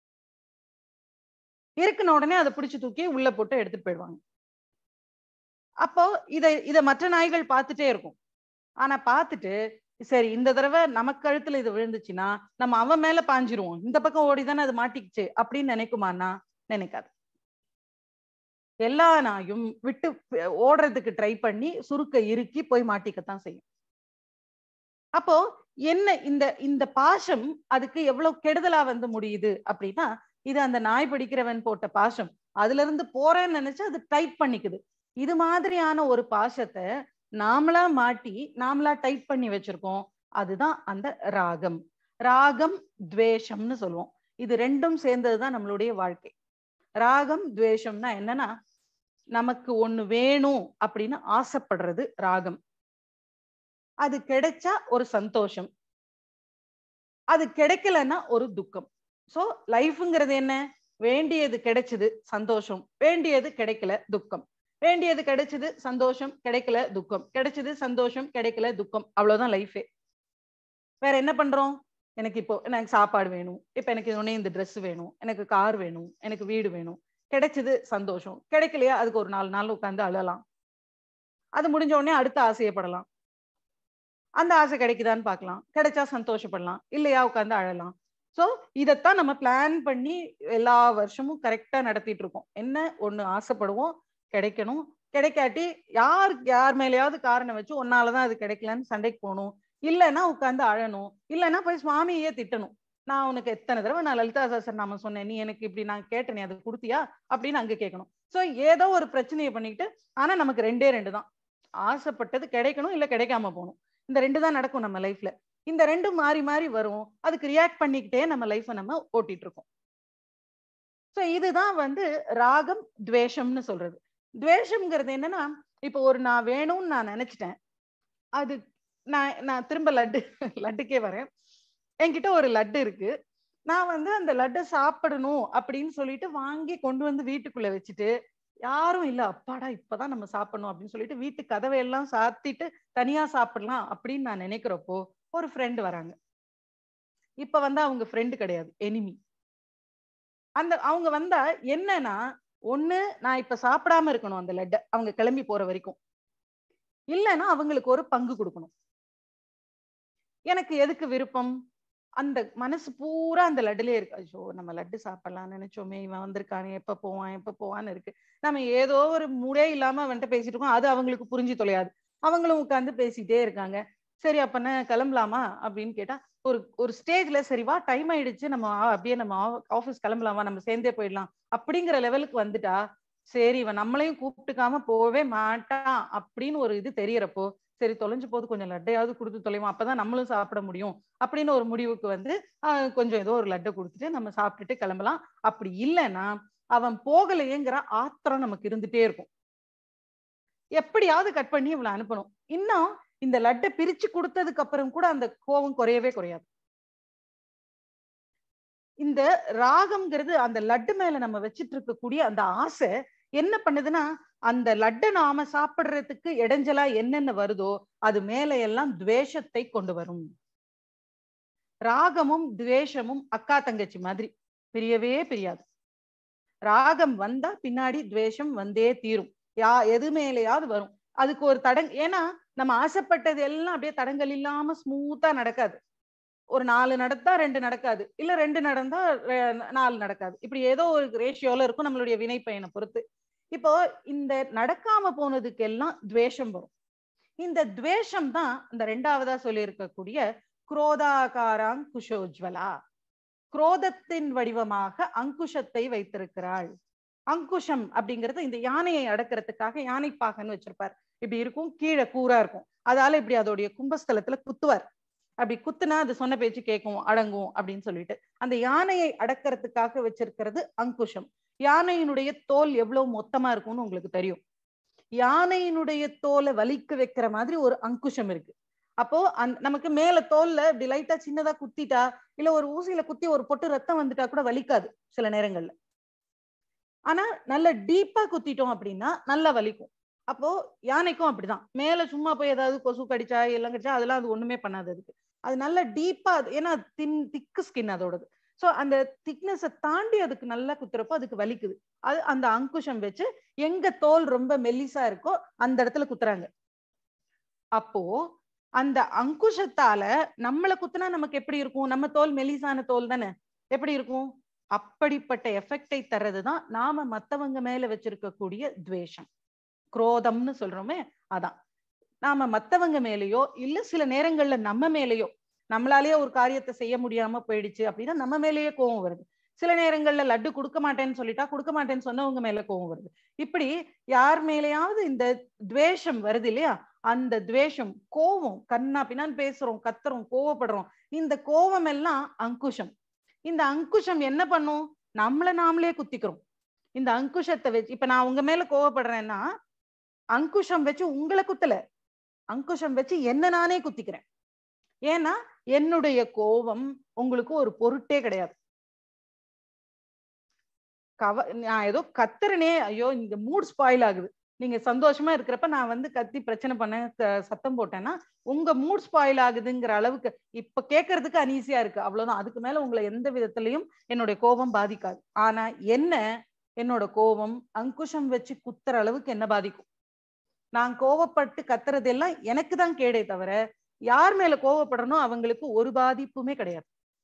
இருக்குன உடனே அதை பிடிச்சு தூக்கி உள்ள போட்டு எடுத்துட்டு போயிடுவாங்க அப்போ இத இத மற்ற நாய்கள் பார்த்துட்டே இருக்கும் ஆனா பார்த்துட்டு சரி இந்த தடவை நமக்கு கழுத்துல இது விழுந்துச்சுன்னா நம்ம அவன் மேல பாஞ்சிருவோம் இந்த பக்கம் ஓடிதானே அது மாட்டிக்கிச்சு அப்படின்னு நினைக்குமானா நினைக்காது எல்லா நாயும் விட்டு ஓடுறதுக்கு ட்ரை பண்ணி சுருக்க இறுக்கி போய் மாட்டிக்கத்தான் செய்யும் அப்போ என்ன இந்த இந்த பாசம் அதுக்கு எவ்வளவு கெடுதலா வந்து முடியுது அப்படின்னா இது அந்த நாய் பிடிக்கிறவன் போட்ட பாசம் அதுல இருந்து போறேன்னு நினைச்சு அது டைட் பண்ணிக்குது இது மாதிரியான ஒரு பாசத்தை நாமளா மாட்டி நாமளா டைட் பண்ணி வச்சிருக்கோம் அதுதான் அந்த ராகம் ராகம் துவேஷம்னு சொல்லுவோம் இது ரெண்டும் சேர்ந்ததுதான் நம்மளுடைய வாழ்க்கை ராகம் துவேஷம்னா என்னன்னா நமக்கு ஒண்ணு வேணும் அப்படின்னு ஆசைப்படுறது ராகம் அது கிடைச்சா ஒரு சந்தோஷம் அது கிடைக்கலன்னா ஒரு துக்கம் சோ லைஃப்ங்கிறது என்ன வேண்டியது கிடைச்சது சந்தோஷம் வேண்டியது கிடைக்கல துக்கம் வேண்டியது கிடைச்சது சந்தோஷம் கிடைக்கல துக்கம் கிடைச்சது சந்தோஷம் கிடைக்கல துக்கம் அவ்வளவுதான் லைஃபே வேற என்ன பண்றோம் எனக்கு இப்போ எனக்கு சாப்பாடு வேணும் இப்ப எனக்கு உடனே இந்த ட்ரெஸ் வேணும் எனக்கு கார் வேணும் எனக்கு வீடு வேணும் கிடைச்சது சந்தோஷம் கிடைக்கலையா அதுக்கு ஒரு நாலு நாள் உட்காந்து அழலாம் அது முடிஞ்ச உடனே அடுத்த ஆசையப்படலாம் அந்த ஆசை கிடைக்குதான்னு பார்க்கலாம் கிடைச்சா சந்தோஷப்படலாம் இல்லையா உட்காந்து அழலாம் ஸோ இதைத்தான் நம்ம பிளான் பண்ணி எல்லா வருஷமும் கரெக்டா நடத்திட்டு இருக்கோம் என்ன ஒண்ணு ஆசைப்படுவோம் கிடைக்கணும் கிடைக்காட்டி யார் யார் மேலேயாவது காரணம் வச்சு உன்னாலதான் அது கிடைக்கலன்னு சண்டைக்கு போகணும் இல்லைன்னா உட்காந்து அழணும் இல்லைன்னா போய் சுவாமியே திட்டணும் நான் உனக்கு எத்தனை தடவை நான் லலிதா சாஸ்திர நாம சொன்னேன் நீ எனக்கு இப்படி நான் கேட்டேன் நீ அதை கொடுத்தியா அப்படின்னு அங்க கேட்கணும் சோ ஏதோ ஒரு பிரச்சனையை பண்ணிக்கிட்டு ஆனா நமக்கு ரெண்டே ரெண்டு தான் ஆசைப்பட்டது கிடைக்கணும் இல்ல கிடைக்காம போகணும் இந்த ரெண்டு தான் நடக்கும் நம்ம லைஃப்ல இந்த ரெண்டும் மாறி மாறி வரும் அதுக்கு ரியாக்ட் பண்ணிக்கிட்டே நம்ம லைஃப்பை நம்ம ஓட்டிட்டு இருக்கோம் ஸோ இதுதான் வந்து ராகம் துவேஷம்னு சொல்றது துவேஷம்ங்கிறது என்னன்னா இப்போ ஒரு நான் வேணும்னு நான் நினைச்சிட்டேன் அது நான் நான் திரும்ப லட்டு லட்டுக்கே வரேன் என்கிட்ட ஒரு லட்டு இருக்கு நான் வந்து அந்த லட்டை சாப்பிடணும் அப்படின்னு சொல்லிட்டு வாங்கி கொண்டு வந்து வீட்டுக்குள்ள வச்சுட்டு யாரும் இல்ல அப்பாடா இப்பதான் நம்ம சாப்பிடணும் அப்படின்னு சொல்லிட்டு வீட்டு கதவை எல்லாம் சாத்திட்டு தனியா சாப்பிடலாம் அப்படின்னு நான் நினைக்கிறப்போ ஒரு ஃப்ரெண்டு வராங்க இப்ப வந்து அவங்க ஃப்ரெண்டு கிடையாது எனிமி அந்த அவங்க வந்தா என்னன்னா ஒண்ணு நான் இப்ப சாப்பிடாம இருக்கணும் அந்த லட்டை அவங்க கிளம்பி போற வரைக்கும் இல்லைன்னா அவங்களுக்கு ஒரு பங்கு கொடுக்கணும் எனக்கு எதுக்கு விருப்பம் அந்த மனசு பூரா அந்த லட்டுலயே இருக்கு ஐயோ நம்ம லட்டு சாப்பிடலாம் நினைச்சோமே இவன் வந்திருக்கானே எப்ப போவான் எப்ப போவான்னு இருக்கு நம்ம ஏதோ ஒரு மூடே இல்லாம அவன்கிட்ட பேசிட்டு இருக்கோம் அது அவங்களுக்கு புரிஞ்சு தொலையாது அவங்களும் உட்காந்து பேசிட்டே இருக்காங்க சரி அப்பன கிளம்பலாமா அப்படின்னு கேட்டா ஒரு ஒரு ஸ்டேஜ்ல சரி வா டைம் ஆயிடுச்சு நம்ம அப்படியே நம்ம ஆஃபீஸ் கிளம்பலாமா நம்ம சேர்ந்தே போயிடலாம் அப்படிங்கிற லெவலுக்கு வந்துட்டா சரி இவன் நம்மளையும் கூப்பிட்டுக்காம போவே மாட்டான் அப்படின்னு ஒரு இது தெரியறப்போ சரி தொலைஞ்சு போது கொஞ்சம் லட்டையாவது கொடுத்து தொலைவோம் அப்பதான் நம்மளும் சாப்பிட முடியும் அப்படின்னு ஒரு முடிவுக்கு வந்து கொஞ்சம் ஏதோ ஒரு லட்டை கொடுத்துட்டு நம்ம சாப்பிட்டுட்டு கிளம்பலாம் அப்படி இல்லைன்னா அவன் போகலையேங்கிற ஆத்திரம் நமக்கு இருந்துட்டே இருக்கும் எப்படியாவது கட் பண்ணி இவளை அனுப்பணும் இன்னும் இந்த லட்டை பிரிச்சு கொடுத்ததுக்கு அப்புறம் கூட அந்த கோபம் குறையவே குறையாது இந்த ராகம்ங்கிறது அந்த லட்டு மேல நம்ம வச்சிட்டு இருக்கக்கூடிய அந்த ஆசை என்ன பண்ணுதுன்னா அந்த லட்டை நாம சாப்பிடுறதுக்கு இடைஞ்சலா என்னென்ன வருதோ அது மேல எல்லாம் துவேஷத்தை கொண்டு வரும் ராகமும் துவேஷமும் அக்கா தங்கச்சி மாதிரி பிரியவே பிரியாது ராகம் வந்தா பின்னாடி துவேஷம் வந்தே தீரும் யா எது மேலேயாவது வரும் அதுக்கு ஒரு தடங் ஏன்னா நம்ம ஆசைப்பட்டது எல்லாம் அப்படியே தடங்கள் இல்லாம ஸ்மூத்தா நடக்காது ஒரு நாலு நடந்தா ரெண்டு நடக்காது இல்ல ரெண்டு நடந்தா நாலு நடக்காது இப்படி ஏதோ ஒரு ரேஷியோல இருக்கும் நம்மளுடைய வினை பயனை பொறுத்து இப்போ இந்த நடக்காம போனதுக்கு எல்லாம் துவேஷம் வரும் இந்த துவேஷம் தான் இந்த ரெண்டாவதா சொல்லி இருக்கக்கூடிய குரோதாகாராங் குஷோஜ்வலா குரோதத்தின் வடிவமாக அங்குஷத்தை வைத்திருக்கிறாள் அங்குஷம் அப்படிங்கிறது இந்த யானையை அடக்கிறதுக்காக யானைப்பாகன்னு வச்சிருப்பார் இப்படி இருக்கும் கீழே கூரா இருக்கும் அதால இப்படி அதோடைய கும்பஸ்தலத்துல குத்துவார் அப்படி குத்துனா அது சொன்ன பேச்சு கேட்கும் அடங்கும் அப்படின்னு சொல்லிட்டு அந்த யானையை அடக்கிறதுக்காக வச்சிருக்கிறது அங்குஷம் யானையினுடைய தோல் எவ்வளவு மொத்தமா இருக்கும்னு உங்களுக்கு தெரியும் யானையினுடைய தோலை வலிக்க வைக்கிற மாதிரி ஒரு அங்குஷம் இருக்கு அப்போ அந் நமக்கு மேல தோல்ல இப்படி லைட்டா சின்னதா குத்திட்டா இல்ல ஒரு ஊசியில குத்தி ஒரு பொட்டு ரத்தம் வந்துட்டா கூட வலிக்காது சில நேரங்கள்ல ஆனா நல்ல டீப்பா குத்திட்டோம் அப்படின்னா நல்லா வலிக்கும் அப்போ யானைக்கும் அப்படிதான் மேல சும்மா போய் ஏதாவது கொசு கடிச்சா எல்லாம் கடிச்சா அதெல்லாம் அது ஒண்ணுமே பண்ணாது அதுக்கு அது நல்ல டீப்பா ஏன்னா தின் திக்கு ஸ்கின் அதோடது ஸோ அந்த திக்னஸை தாண்டி அதுக்கு நல்லா குத்துறப்போ அதுக்கு வலிக்குது அது அந்த அங்குஷம் வச்சு எங்க தோல் ரொம்ப மெல்லிசா இருக்கோ அந்த இடத்துல குத்துறாங்க அப்போ அந்த அங்குஷத்தால நம்மளை குத்துனா நமக்கு எப்படி இருக்கும் நம்ம தோல் மெலிசான தோல் தானே எப்படி இருக்கும் அப்படிப்பட்ட எஃபெக்டை தர்றதுதான் நாம மத்தவங்க மேல வச்சிருக்கக்கூடிய துவேஷம் குரோதம்னு சொல்றோமே அதான் நாம மத்தவங்க மேலேயோ இல்ல சில நேரங்கள்ல நம்ம மேலேயோ நம்மளாலேயே ஒரு காரியத்தை செய்ய முடியாம போயிடுச்சு அப்படின்னா நம்ம மேலேயே கோவம் வருது சில நேரங்கள்ல லட்டு கொடுக்க மாட்டேன்னு சொல்லிட்டா கொடுக்க மாட்டேன்னு சொன்னவங்க மேல கோவம் வருது இப்படி யார் மேலேயாவது இந்த துவேஷம் வருது இல்லையா அந்த துவேஷம் கோவம் கண்ணா பின்னான்னு பேசுறோம் கத்துறோம் கோவப்படுறோம் இந்த கோவம் எல்லாம் அங்குஷம் இந்த அங்குஷம் என்ன பண்ணும் நம்மள நாமளே குத்திக்கிறோம் இந்த அங்குஷத்தை வச்சு இப்ப நான் உங்க மேல கோவப்படுறேன்னா அங்குஷம் வச்சு உங்களை குத்தல அங்குஷம் வச்சு என்ன நானே குத்திக்கிறேன் ஏன்னா என்னுடைய கோபம் உங்களுக்கு ஒரு பொருட்டே கிடையாது கவ நான் ஏதோ கத்துறனே ஐயோ இந்த மூட் ஸ்பாயில் ஆகுது நீங்க சந்தோஷமா இருக்கிறப்ப நான் வந்து கத்தி பிரச்சனை பண்ண சத்தம் போட்டேன்னா உங்க மூட் ஸ்பாயில் ஆகுதுங்கிற அளவுக்கு இப்ப கேட்கறதுக்கு அனீசியா இருக்கு அவ்வளவுதான் அதுக்கு மேல உங்களை எந்த விதத்திலையும் என்னுடைய கோபம் பாதிக்காது ஆனா என்ன என்னோட கோபம் அங்குஷம் வச்சு குத்துற அளவுக்கு என்ன பாதிக்கும் நான் கோவப்பட்டு கத்துறதெல்லாம் எனக்கு தான் கேடே தவிர யார் மேல கோவப்படுறனோ அவங்களுக்கு ஒரு பாதிப்புமே கிடையாது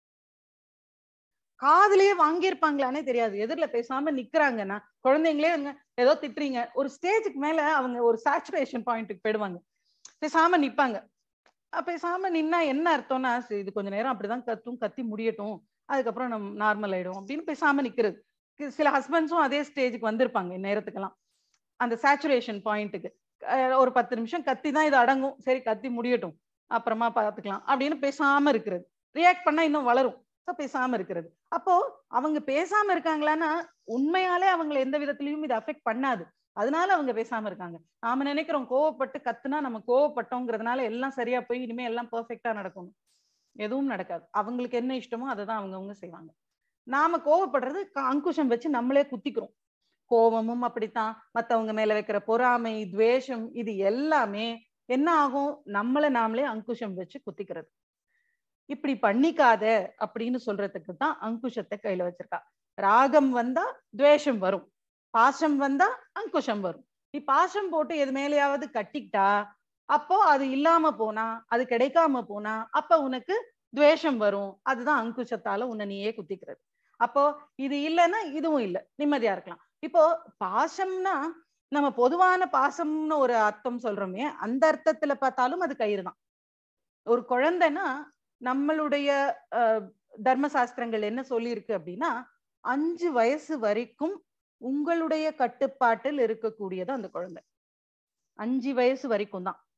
காதுலயே வாங்கியிருப்பாங்களானே தெரியாது எதிரில பேசாம நிக்கிறாங்கன்னா குழந்தைங்களே ஏதோ திட்டுறீங்க ஒரு ஸ்டேஜுக்கு மேல அவங்க ஒரு சாச்சுரேஷன் பாயிண்ட்டுக்கு போயிடுவாங்க பேசாம நிப்பாங்க பேசாம நின்னா என்ன அர்த்தம்னா இது கொஞ்ச நேரம் அப்படிதான் கத்தும் கத்தி முடியட்டும் அதுக்கப்புறம் நம்ம நார்மல் ஆயிடும் அப்படின்னு பேசாம நிக்கிறது சில ஹஸ்பண்ட்ஸும் அதே ஸ்டேஜுக்கு வந்திருப்பாங்க நேரத்துக்கெல்லாம் அந்த சேச்சுரேஷன் பாயிண்ட்டுக்கு அஹ் ஒரு பத்து நிமிஷம் கத்தி தான் இது அடங்கும் சரி கத்தி முடியட்டும் அப்புறமா பார்த்துக்கலாம் அப்படின்னு பேசாம இருக்கிறது ரியாக்ட் பண்ணா இன்னும் வளரும் ஸோ பேசாம இருக்கிறது அப்போ அவங்க பேசாம இருக்காங்களான்னா உண்மையாலே அவங்களை எந்த விதத்திலையும் இது அஃபெக்ட் பண்ணாது அதனால அவங்க பேசாம இருக்காங்க நாம நினைக்கிறோம் கோவப்பட்டு கத்துனா நம்ம கோவப்பட்டோங்கிறதுனால எல்லாம் சரியா போய் இனிமே எல்லாம் பெர்ஃபெக்டா நடக்கணும் எதுவும் நடக்காது அவங்களுக்கு என்ன இஷ்டமோ அதை தான் அவங்கவுங்க செய்வாங்க நாம கோவப்படுறது க- அங்குஷம் வச்சு நம்மளே குத்திக்கிறோம் கோபமும் அப்படித்தான் மத்தவங்க மேல வைக்கிற பொறாமை துவேஷம் இது எல்லாமே என்ன ஆகும் நம்மள நாமளே அங்குஷம் வச்சு குத்திக்கிறது இப்படி பண்ணிக்காத அப்படின்னு சொல்றதுக்கு தான் அங்குஷத்தை கையில வச்சிருக்கா ராகம் வந்தா துவேஷம் வரும் பாசம் வந்தா அங்குஷம் வரும் நீ பாசம் போட்டு எது மேலேயாவது கட்டிக்கிட்டா அப்போ அது இல்லாம போனா அது கிடைக்காம போனா அப்ப உனக்கு துவேஷம் வரும் அதுதான் அங்குஷத்தால உன்னை நீயே குத்திக்கிறது அப்போ இது இல்லைன்னா இதுவும் இல்லை நிம்மதியா இருக்கலாம் இப்போ பாசம்னா நம்ம பொதுவான பாசம்னு ஒரு அர்த்தம் சொல்றோமே அந்த அர்த்தத்துல பார்த்தாலும் அது கயிறு தான் ஒரு குழந்தைன்னா நம்மளுடைய அஹ், தர்ம சாஸ்திரங்கள் என்ன சொல்லியிருக்கு அப்படின்னா அஞ்சு வயசு வரைக்கும் உங்களுடைய கட்டுப்பாட்டில் இருக்கக்கூடியது அந்த குழந்தை அஞ்சு வயசு வரைக்கும் தான்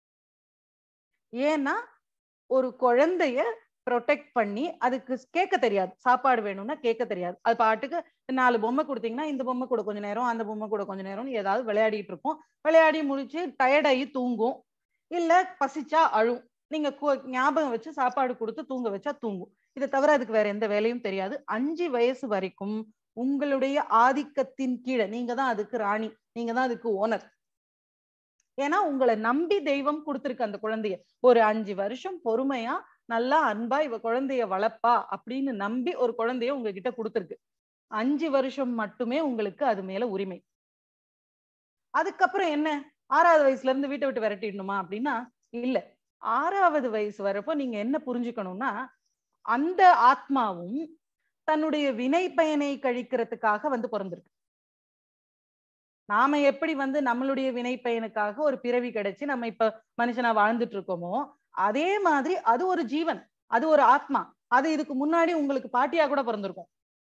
ஏன்னா ஒரு குழந்தைய ப்ரொடெக்ட் பண்ணி அதுக்கு கேட்க தெரியாது சாப்பாடு வேணும்னா கேட்க தெரியாது அது பாட்டுக்கு நாலு பொம்மை கொடுத்தீங்கன்னா இந்த பொம்மை கூட கொஞ்ச நேரம் அந்த பொம்மை கூட கொஞ்ச நேரம் ஏதாவது விளையாடிட்டு இருக்கும் விளையாடி முடிச்சு டயர்டாகி தூங்கும் இல்ல பசிச்சா அழும் நீங்க கு- ஞாபகம் வச்சு சாப்பாடு கொடுத்து தூங்க வச்சா தூங்கும் இதை தவிர அதுக்கு வேற எந்த வேலையும் தெரியாது அஞ்சு வயசு வரைக்கும் உங்களுடைய ஆதிக்கத்தின் கீழே நீங்க தான் அதுக்கு ராணி நீங்க தான் அதுக்கு ஓனர் ஏன்னா உங்களை நம்பி தெய்வம் கொடுத்திருக்கு அந்த குழந்தைய ஒரு அஞ்சு வருஷம் பொறுமையா நல்லா அன்பா இவ குழந்தைய வளர்ப்பா அப்படின்னு நம்பி ஒரு குழந்தைய உங்ககிட்ட கொடுத்திருக்கு அஞ்சு வருஷம் மட்டுமே உங்களுக்கு அது மேல உரிமை அதுக்கப்புறம் என்ன ஆறாவது வயசுல இருந்து வீட்டை விட்டு விரட்டிடணுமா அப்படின்னா இல்ல ஆறாவது வயசு வரப்போ நீங்க என்ன புரிஞ்சுக்கணும்னா அந்த ஆத்மாவும் தன்னுடைய வினை பயனை கழிக்கிறதுக்காக வந்து பிறந்திருக்கு நாம எப்படி வந்து நம்மளுடைய வினை பயனுக்காக ஒரு பிறவி கிடைச்சு நம்ம இப்ப மனுஷனா வாழ்ந்துட்டு இருக்கோமோ அதே மாதிரி அது ஒரு ஜீவன் அது ஒரு ஆத்மா அது இதுக்கு முன்னாடி உங்களுக்கு பாட்டியா கூட பிறந்திருக்கும்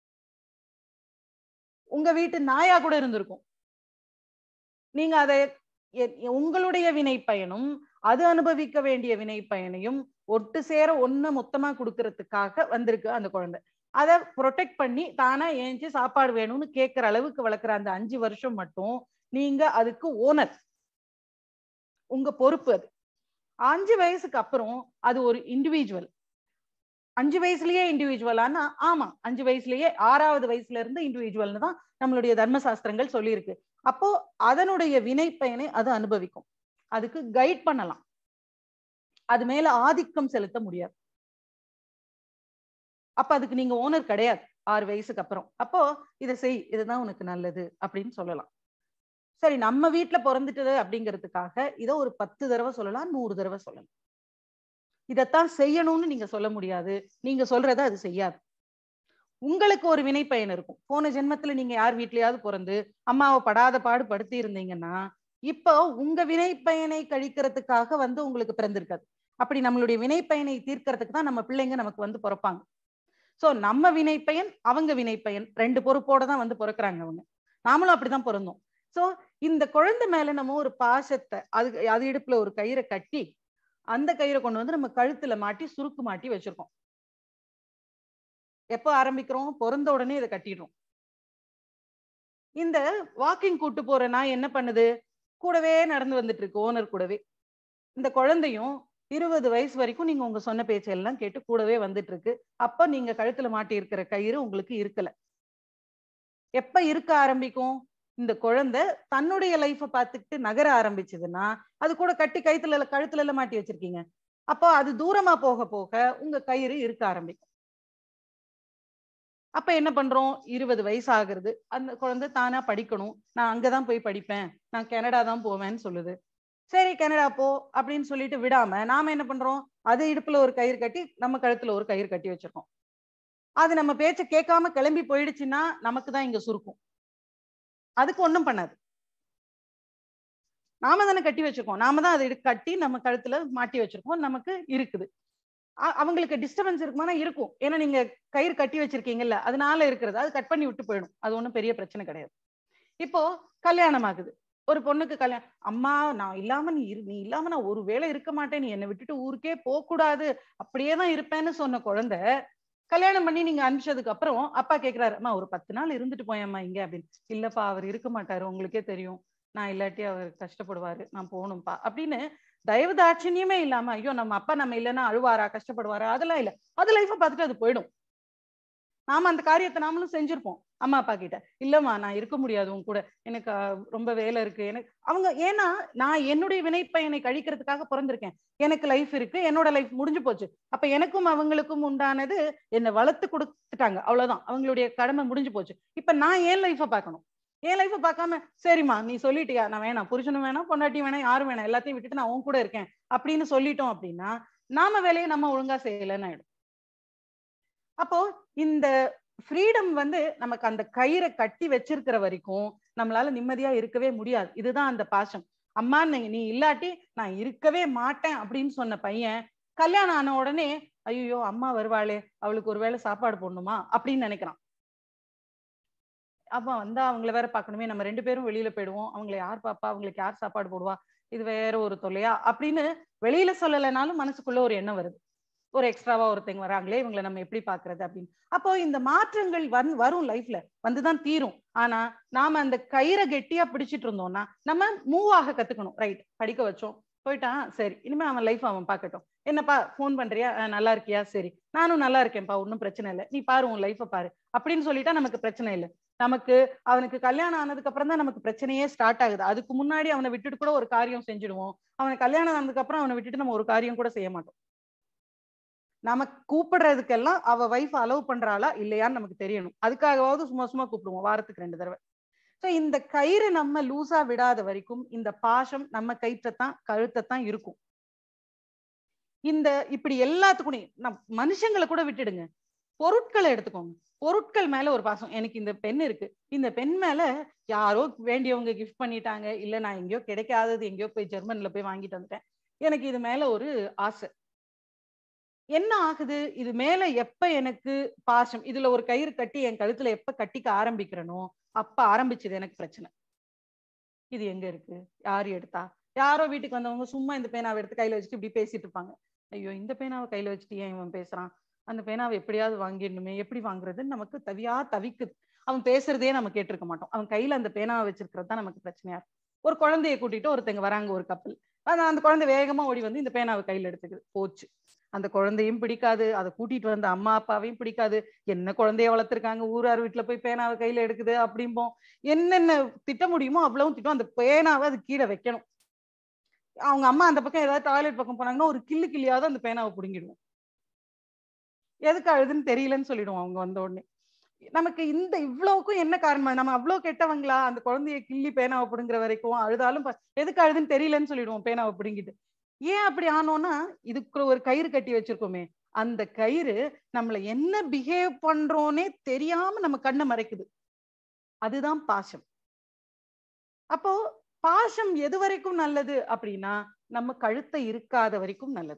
உங்க வீட்டு நாயா கூட இருந்திருக்கும் நீங்க அதை எ- உங்களுடைய வினை பயனும் அது அனுபவிக்க வேண்டிய வினை பயனையும் ஒட்டு சேர ஒண்ணு மொத்தமா கொடுக்கறதுக்காக வந்திருக்கு அந்த குழந்தை அதை ப்ரொடெக்ட் பண்ணி தானா ஏஞ்சி சாப்பாடு வேணும்னு கேட்கிற அளவுக்கு வளர்க்குற அந்த அஞ்சு வருஷம் மட்டும் நீங்க அதுக்கு ஓனர் உங்க பொறுப்பு அது அஞ்சு வயசுக்கு அப்புறம் அது ஒரு இண்டிவிஜுவல் அஞ்சு வயசுலயே இண்டிவிஜுவலானா ஆமா அஞ்சு வயசுலயே ஆறாவது வயசுல இருந்து இண்டிவிஜுவல்னு தான் நம்மளுடைய தர்மசாஸ்திரங்கள் சொல்லியிருக்கு அப்போ அதனுடைய வினை பயனை அது அனுபவிக்கும் அதுக்கு கைட் பண்ணலாம் அது மேல ஆதிக்கம் செலுத்த முடியாது அப்ப அதுக்கு நீங்க ஓனர் கிடையாது ஆறு வயசுக்கு அப்புறம் அப்போ இதை செய் இதுதான் உனக்கு நல்லது அப்படின்னு சொல்லலாம் சரி நம்ம வீட்டுல பிறந்துட்டது அப்படிங்கிறதுக்காக இதை ஒரு பத்து தடவை சொல்லலாம் நூறு தடவை சொல்லலாம் இதைத்தான் செய்யணும்னு நீங்க சொல்ல முடியாது நீங்க சொல்றத அது செய்யாது உங்களுக்கு ஒரு வினை பயன் இருக்கும் போன ஜென்மத்துல நீங்க யார் வீட்லயாவது பிறந்து அம்மாவை படாத பாடு படுத்தி இருந்தீங்கன்னா இப்போ உங்க வினை பயனை கழிக்கிறதுக்காக வந்து உங்களுக்கு பிறந்திருக்காது அப்படி நம்மளுடைய வினை பயனை தீர்க்கறதுக்கு தான் நம்ம பிள்ளைங்க நமக்கு வந்து பிறப்பாங்க சோ நம்ம வினை பயன் அவங்க வினை பயன் ரெண்டு பொறுப்போட தான் வந்து பிறக்குறாங்க அவங்க நாமளும் அப்படிதான் பிறந்தோம் சோ இந்த குழந்தை மேல நம்ம ஒரு பாசத்தை அது அது இடுப்புல ஒரு கயிறை கட்டி அந்த கயிறை கொண்டு வந்து நம்ம கழுத்துல மாட்டி சுருக்கு மாட்டி வச்சிருக்கோம் எப்போ ஆரம்பிக்கிறோம் பிறந்த உடனே இதை கட்டிடுறோம் இந்த வாக்கிங் கூட்டு போற நாய் என்ன பண்ணுது கூடவே நடந்து வந்துட்டு இருக்கு ஓனர் கூடவே இந்த குழந்தையும் இருபது வயசு வரைக்கும் நீங்க உங்க சொன்ன பேச்செல்லாம் கேட்டு கூடவே வந்துட்டு இருக்கு அப்ப நீங்க கழுத்துல மாட்டி இருக்கிற கயிறு உங்களுக்கு இருக்கல எப்ப இருக்க ஆரம்பிக்கும் இந்த குழந்தை தன்னுடைய லைஃப பார்த்துக்கிட்டு நகர ஆரம்பிச்சதுன்னா அது கூட கட்டி கழுத்துல கழுத்துல எல்லாம் மாட்டி வச்சிருக்கீங்க அப்போ அது தூரமா போக போக உங்க கயிறு இருக்க ஆரம்பிக்கும் அப்ப என்ன பண்றோம் இருபது வயசு ஆகுறது அந்த குழந்தை தானா படிக்கணும் நான் அங்கதான் போய் படிப்பேன் நான் கனடா தான் போவேன்னு சொல்லுது சரி கனடா போ அப்படின்னு சொல்லிட்டு விடாம நாம என்ன பண்றோம் அது இடுப்புல ஒரு கயிறு கட்டி நம்ம கழுத்துல ஒரு கயிறு கட்டி வச்சிருக்கோம் அது நம்ம பேச்ச கேட்காம கிளம்பி போயிடுச்சுன்னா நமக்கு தான் இங்க சுருக்கும் அதுக்கு ஒண்ணும் பண்ணாது நாம தானே கட்டி வச்சிருக்கோம் நாம தான் அதை கட்டி நம்ம கழுத்துல மாட்டி வச்சிருக்கோம் நமக்கு இருக்குது அ- அவங்களுக்கு டிஸ்டர்பன்ஸ் இருக்குமானா இருக்கும் ஏன்னா நீங்க கயிறு கட்டி வச்சிருக்கீங்கல்ல அதனால இருக்கிறது அது கட் பண்ணி விட்டு போயிடும் அது ஒண்ணும் பெரிய பிரச்சனை கிடையாது இப்போ கல்யாணம் ஆகுது ஒரு பொண்ணுக்கு கல்யாணம் அம்மா நான் இல்லாம நீ இரு நீ இல்லாம நான் ஒரு வேளை இருக்க மாட்டேன் நீ என்னை விட்டுட்டு ஊருக்கே போக கூடாது அப்படியே தான் இருப்பேன்னு சொன்ன குழந்தை கல்யாணம் பண்ணி நீங்க அனுப்பிச்சதுக்கு அப்புறம் அப்பா கேக்குறாரு அம்மா ஒரு பத்து நாள் இருந்துட்டு போயம்மா இங்க அப்படின்னு இல்லப்பா அவர் இருக்க மாட்டாரு உங்களுக்கே தெரியும் நான் இல்லாட்டி அவர் கஷ்டப்படுவாரு நான் போகணும்ப்பா அப்படின்னு தயவு தாட்சணியமே இல்லாம ஐயோ நம்ம அப்பா நம்ம இல்லைன்னா அழுவாரா கஷ்டப்படுவாரா அதெல்லாம் இல்ல அது லைஃப பார்த்துட்டு அது போயிடும் நாம அந்த காரியத்தை நாமளும் செஞ்சிருப்போம் அம்மா அப்பா கிட்ட இல்லம்மா நான் இருக்க முடியாது உன் கூட எனக்கு அஹ், ரொம்ப வேலை இருக்கு எனக்கு அவங்க ஏன்னா நான் என்னுடைய வினைப்பயனை கழிக்கிறதுக்காக பிறந்திருக்கேன் எனக்கு லைஃப் இருக்கு என்னோட லைஃப் முடிஞ்சு போச்சு அப்ப எனக்கும் அவங்களுக்கும் உண்டானது என்னை வளர்த்து கொடுத்துட்டாங்க அவ்வளவுதான் அவங்களுடைய கடமை முடிஞ்சு போச்சு இப்ப நான் ஏன் லைஃப பார்க்கணும் என் லைஃப பார்க்காம சரிம்மா நீ சொல்லிட்டியா நான் வேணாம் புருஷனும் வேணாம் பொண்டாட்டியும் வேணாம் யாரும் வேணாம் எல்லாத்தையும் விட்டுட்டு நான் உன் கூட இருக்கேன் அப்படின்னு சொல்லிட்டோம் அப்படின்னா நாம வேலையை நம்ம ஒழுங்கா செய்யலைன்னு ஆயிடும் அப்போ இந்த ஃப்ரீடம் வந்து நமக்கு அந்த கயிறை கட்டி வச்சிருக்கிற வரைக்கும் நம்மளால நிம்மதியா இருக்கவே முடியாது இதுதான் அந்த பாசம் அம்மா நீ நீ இல்லாட்டி நான் இருக்கவே மாட்டேன் அப்படின்னு சொன்ன பையன் கல்யாணம் ஆன உடனே ஐயோ அம்மா வருவாளே அவளுக்கு ஒருவேளை சாப்பாடு போடணுமா அப்படின்னு நினைக்கிறான் அப்ப வந்தா அவங்கள வேற பார்க்கணுமே நம்ம ரெண்டு பேரும் வெளியில போயிடுவோம் அவங்களை யார் பாப்பா அவங்களுக்கு யார் சாப்பாடு போடுவா இது வேற ஒரு தொல்லையா அப்படின்னு வெளியில சொல்லலைனாலும் மனசுக்குள்ள ஒரு எண்ணம் வருது ஒரு எக்ஸ்ட்ராவா ஒருத்தங்க வராங்களே இவங்களை நம்ம எப்படி பாக்குறது அப்படின்னு அப்போ இந்த மாற்றங்கள் வந் வரும் லைஃப்ல வந்துதான் தீரும் ஆனா நாம அந்த கயிறை கெட்டியா பிடிச்சிட்டு இருந்தோம்னா நம்ம மூவ் ஆக கத்துக்கணும் ரைட் படிக்க வச்சோம் போயிட்டான் சரி இனிமே அவன் லைஃப் அவன் பார்க்கட்டும் என்னப்பா ஃபோன் பண்றியா அஹ் நல்லா இருக்கியா சரி நானும் நல்லா இருக்கேன்ப்பா ஒன்றும் பிரச்சனை இல்லை நீ பாரு உன் லைஃபை பாரு அப்படின்னு சொல்லிட்டா நமக்கு பிரச்சனை இல்லை நமக்கு அவனுக்கு கல்யாணம் ஆனதுக்கு அப்புறம் தான் நமக்கு பிரச்சனையே ஸ்டார்ட் ஆகுது அதுக்கு முன்னாடி அவனை விட்டுட்டு கூட ஒரு காரியம் செஞ்சுடுவோம் அவனுக்கு கல்யாணம் ஆனதுக்கு அப்புறம் அவனை விட்டுட்டு நம்ம ஒரு காரியம் கூட செய்ய மாட்டோம் நம்ம கூப்பிடுறதுக்கெல்லாம் அவ வைஃப் அலோவ் பண்றாளா இல்லையான்னு நமக்கு தெரியணும் அதுக்காகவாவது சும்மா சும்மா கூப்பிடுவோம் வாரத்துக்கு ரெண்டு தடவை ஸோ இந்த கயிறு நம்ம லூசா விடாத வரைக்கும் இந்த பாசம் நம்ம கயிற்றைத்தான் கழுத்தைத்தான் இருக்கும் இந்த இப்படி எல்லாத்துக்கும் நம் மனுஷங்களை கூட விட்டுடுங்க பொருட்களை எடுத்துக்கோங்க பொருட்கள் மேல ஒரு பாசம் எனக்கு இந்த பெண் இருக்கு இந்த பெண் மேல யாரோ வேண்டியவங்க கிஃப்ட் பண்ணிட்டாங்க இல்ல நான் எங்கேயோ கிடைக்காதது எங்கேயோ போய் ஜெர்மன்ல போய் வாங்கிட்டு வந்துட்டேன் எனக்கு இது மேல ஒரு ஆசை என்ன ஆகுது இது மேல எப்ப எனக்கு பாசம் இதுல ஒரு கயிறு கட்டி என் கழுத்துல எப்ப கட்டிக்க ஆரம்பிக்கிறனோ அப்ப ஆரம்பிச்சது எனக்கு பிரச்சனை இது எங்க இருக்கு யாரு எடுத்தா யாரோ வீட்டுக்கு வந்தவங்க சும்மா இந்த பேனாவை எடுத்து கையில வச்சுட்டு இப்படி பேசிட்டு இருப்பாங்க ஐயோ இந்த பேனாவை கையில வச்சுட்டு ஏன் இவன் பேசுறான் அந்த பேனாவை எப்படியாவது வாங்கிடணுமே எப்படி வாங்குறதுன்னு நமக்கு தவியா தவிக்குது அவன் பேசுறதே நம்ம கேட்டிருக்க மாட்டோம் அவன் கையில அந்த பேனாவை வச்சிருக்கிறது தான் நமக்கு பிரச்சனையா இருக்கும் ஒரு குழந்தைய கூட்டிட்டு ஒருத்தங்க வராங்க ஒரு கப்பல் ஆனா அந்த குழந்தை வேகமா ஓடி வந்து இந்த பேனாவை கையில எடுத்துக்குது போச்சு அந்த குழந்தையும் பிடிக்காது அதை கூட்டிட்டு வந்த அம்மா அப்பாவையும் பிடிக்காது என்ன குழந்தைய வளர்த்துருக்காங்க ஊரார் வீட்டுல போய் பேனாவை கையில எடுக்குது அப்படிம்போம் என்னென்ன திட்ட முடியுமோ அவ்வளவும் திட்டம் அந்த பேனாவை அது கீழே வைக்கணும் அவங்க அம்மா அந்த பக்கம் ஏதாவது டாய்லெட் பக்கம் போனாங்கன்னா ஒரு கிள்ளு கிள்ளியாவது அந்த பேனாவை பிடுங்கிடுவோம் எதுக்கு அழுதுன்னு தெரியலன்னு சொல்லிடுவோம் அவங்க வந்த உடனே நமக்கு இந்த இவ்வளவுக்கும் என்ன காரணம் நம்ம அவ்வளவு கெட்டவங்களா அந்த குழந்தைய கிள்ளி பேனாவை பிடுங்குற வரைக்கும் அழுதாலும் ப- எதுக்கு அழுதுன்னு தெரியலன்னு சொல்லிடுவோம் பேனாவை பிடுங்கிட்டு ஏன் அப்படி ஆனோம்னா இதுக்குள்ள ஒரு கயிறு கட்டி வச்சிருக்கோமே அந்த கயிறு நம்மள என்ன பிஹேவ் பண்றோன்னே தெரியாம நம்ம கண்ணை மறைக்குது அதுதான் பாசம் அப்போ பாசம் எது வரைக்கும் நல்லது அப்படின்னா நம்ம கழுத்தை இருக்காத வரைக்கும் நல்லது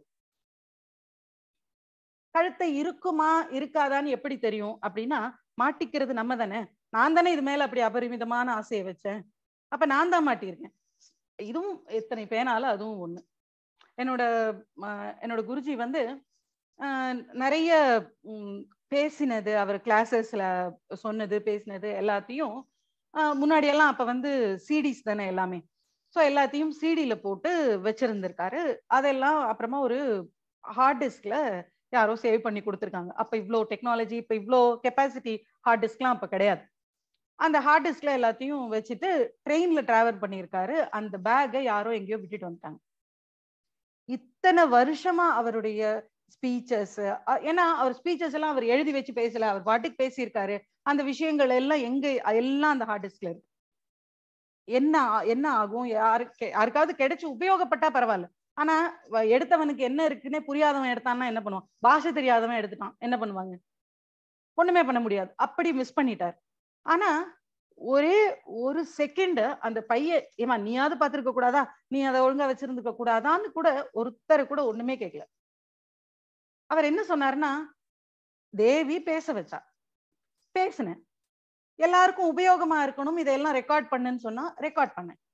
கழுத்தை இருக்குமா இருக்காதான்னு எப்படி தெரியும் அப்படின்னா மாட்டிக்கிறது நம்ம தானே நான் தானே இது மேல அப்படி அபரிமிதமான ஆசையை வச்சேன் அப்ப நான் தான் மாட்டியிருக்கேன் இதுவும் எத்தனை பேனால அதுவும் ஒண்ணு என்னோட ம- என்னோட குருஜி வந்து ஆஹ், நிறைய ம், பேசினது அவர் கிளாஸஸ்ல சொன்னது பேசினது எல்லாத்தையும் ஆஹ், முன்னாடி எல்லாம் அப்ப வந்து சிடிஸ் தானே எல்லாமே ஸோ எல்லாத்தையும் சிடியில போட்டு வச்சிருந்திருக்காரு அதெல்லாம் அப்புறமா ஒரு ஹார்ட் டிஸ்க்ல யாரோ சேவ் பண்ணி கொடுத்துருக்காங்க அப்ப இவ்வளோ டெக்னாலஜி இப்ப இவ்வளோ கெப்பாசிட்டி ஹார்ட் டிஸ்க்லாம் அப்ப கிடையாது அந்த ஹார்ட் டிஸ்க்ல எல்லாத்தையும் வச்சுட்டு ட்ரெயின்ல டிராவல் பண்ணியிருக்காரு அந்த பேக்கை யாரோ எங்கேயோ விட்டுட்டு வந்துட்டாங்க இத்தனை வருஷமா அவருடைய ஸ்பீச்சஸ் ஏன்னா அவர் ஸ்பீச்சஸ் எல்லாம் அவர் எழுதி வச்சு பேசல அவர் பாட்டுக்கு பேசியிருக்காரு அந்த விஷயங்கள் எல்லாம் எங்க எல்லாம் அந்த ஹார்ட் டிஸ்க்ல இருக்கு என்ன ஆ- என்ன ஆகும் யாருக்கு யாருக்காவது கிடைச்சு உபயோகப்பட்டா பரவாயில்ல ஆனா வ- எடுத்தவனுக்கு என்ன இருக்குன்னே புரியாதவன் எடுத்தான்னா என்ன பண்ணுவான் பாஷை தெரியாதவன் எடுத்துட்டான் என்ன பண்ணுவாங்க ஒண்ணுமே பண்ண முடியாது அப்படி மிஸ் பண்ணிட்டார் ஆனா ஒரே ஒரு செகண்ட் அந்த பையன் ஏமா நீயாவது பார்த்திருக்க கூடாதா நீ அதை ஒழுங்கா வச்சிருந்துக்க கூடாதான்னு கூட ஒருத்தர் கூட ஒண்ணுமே கேட்கல அவர் என்ன சொன்னாருன்னா தேவி பேச வச்சா பேசினேன் எல்லாருக்கும் உபயோகமா இருக்கணும் இதெல்லாம் ரெக்கார்ட் பண்ணுன்னு சொன்னா ரெக்கார்ட் பண்ணேன்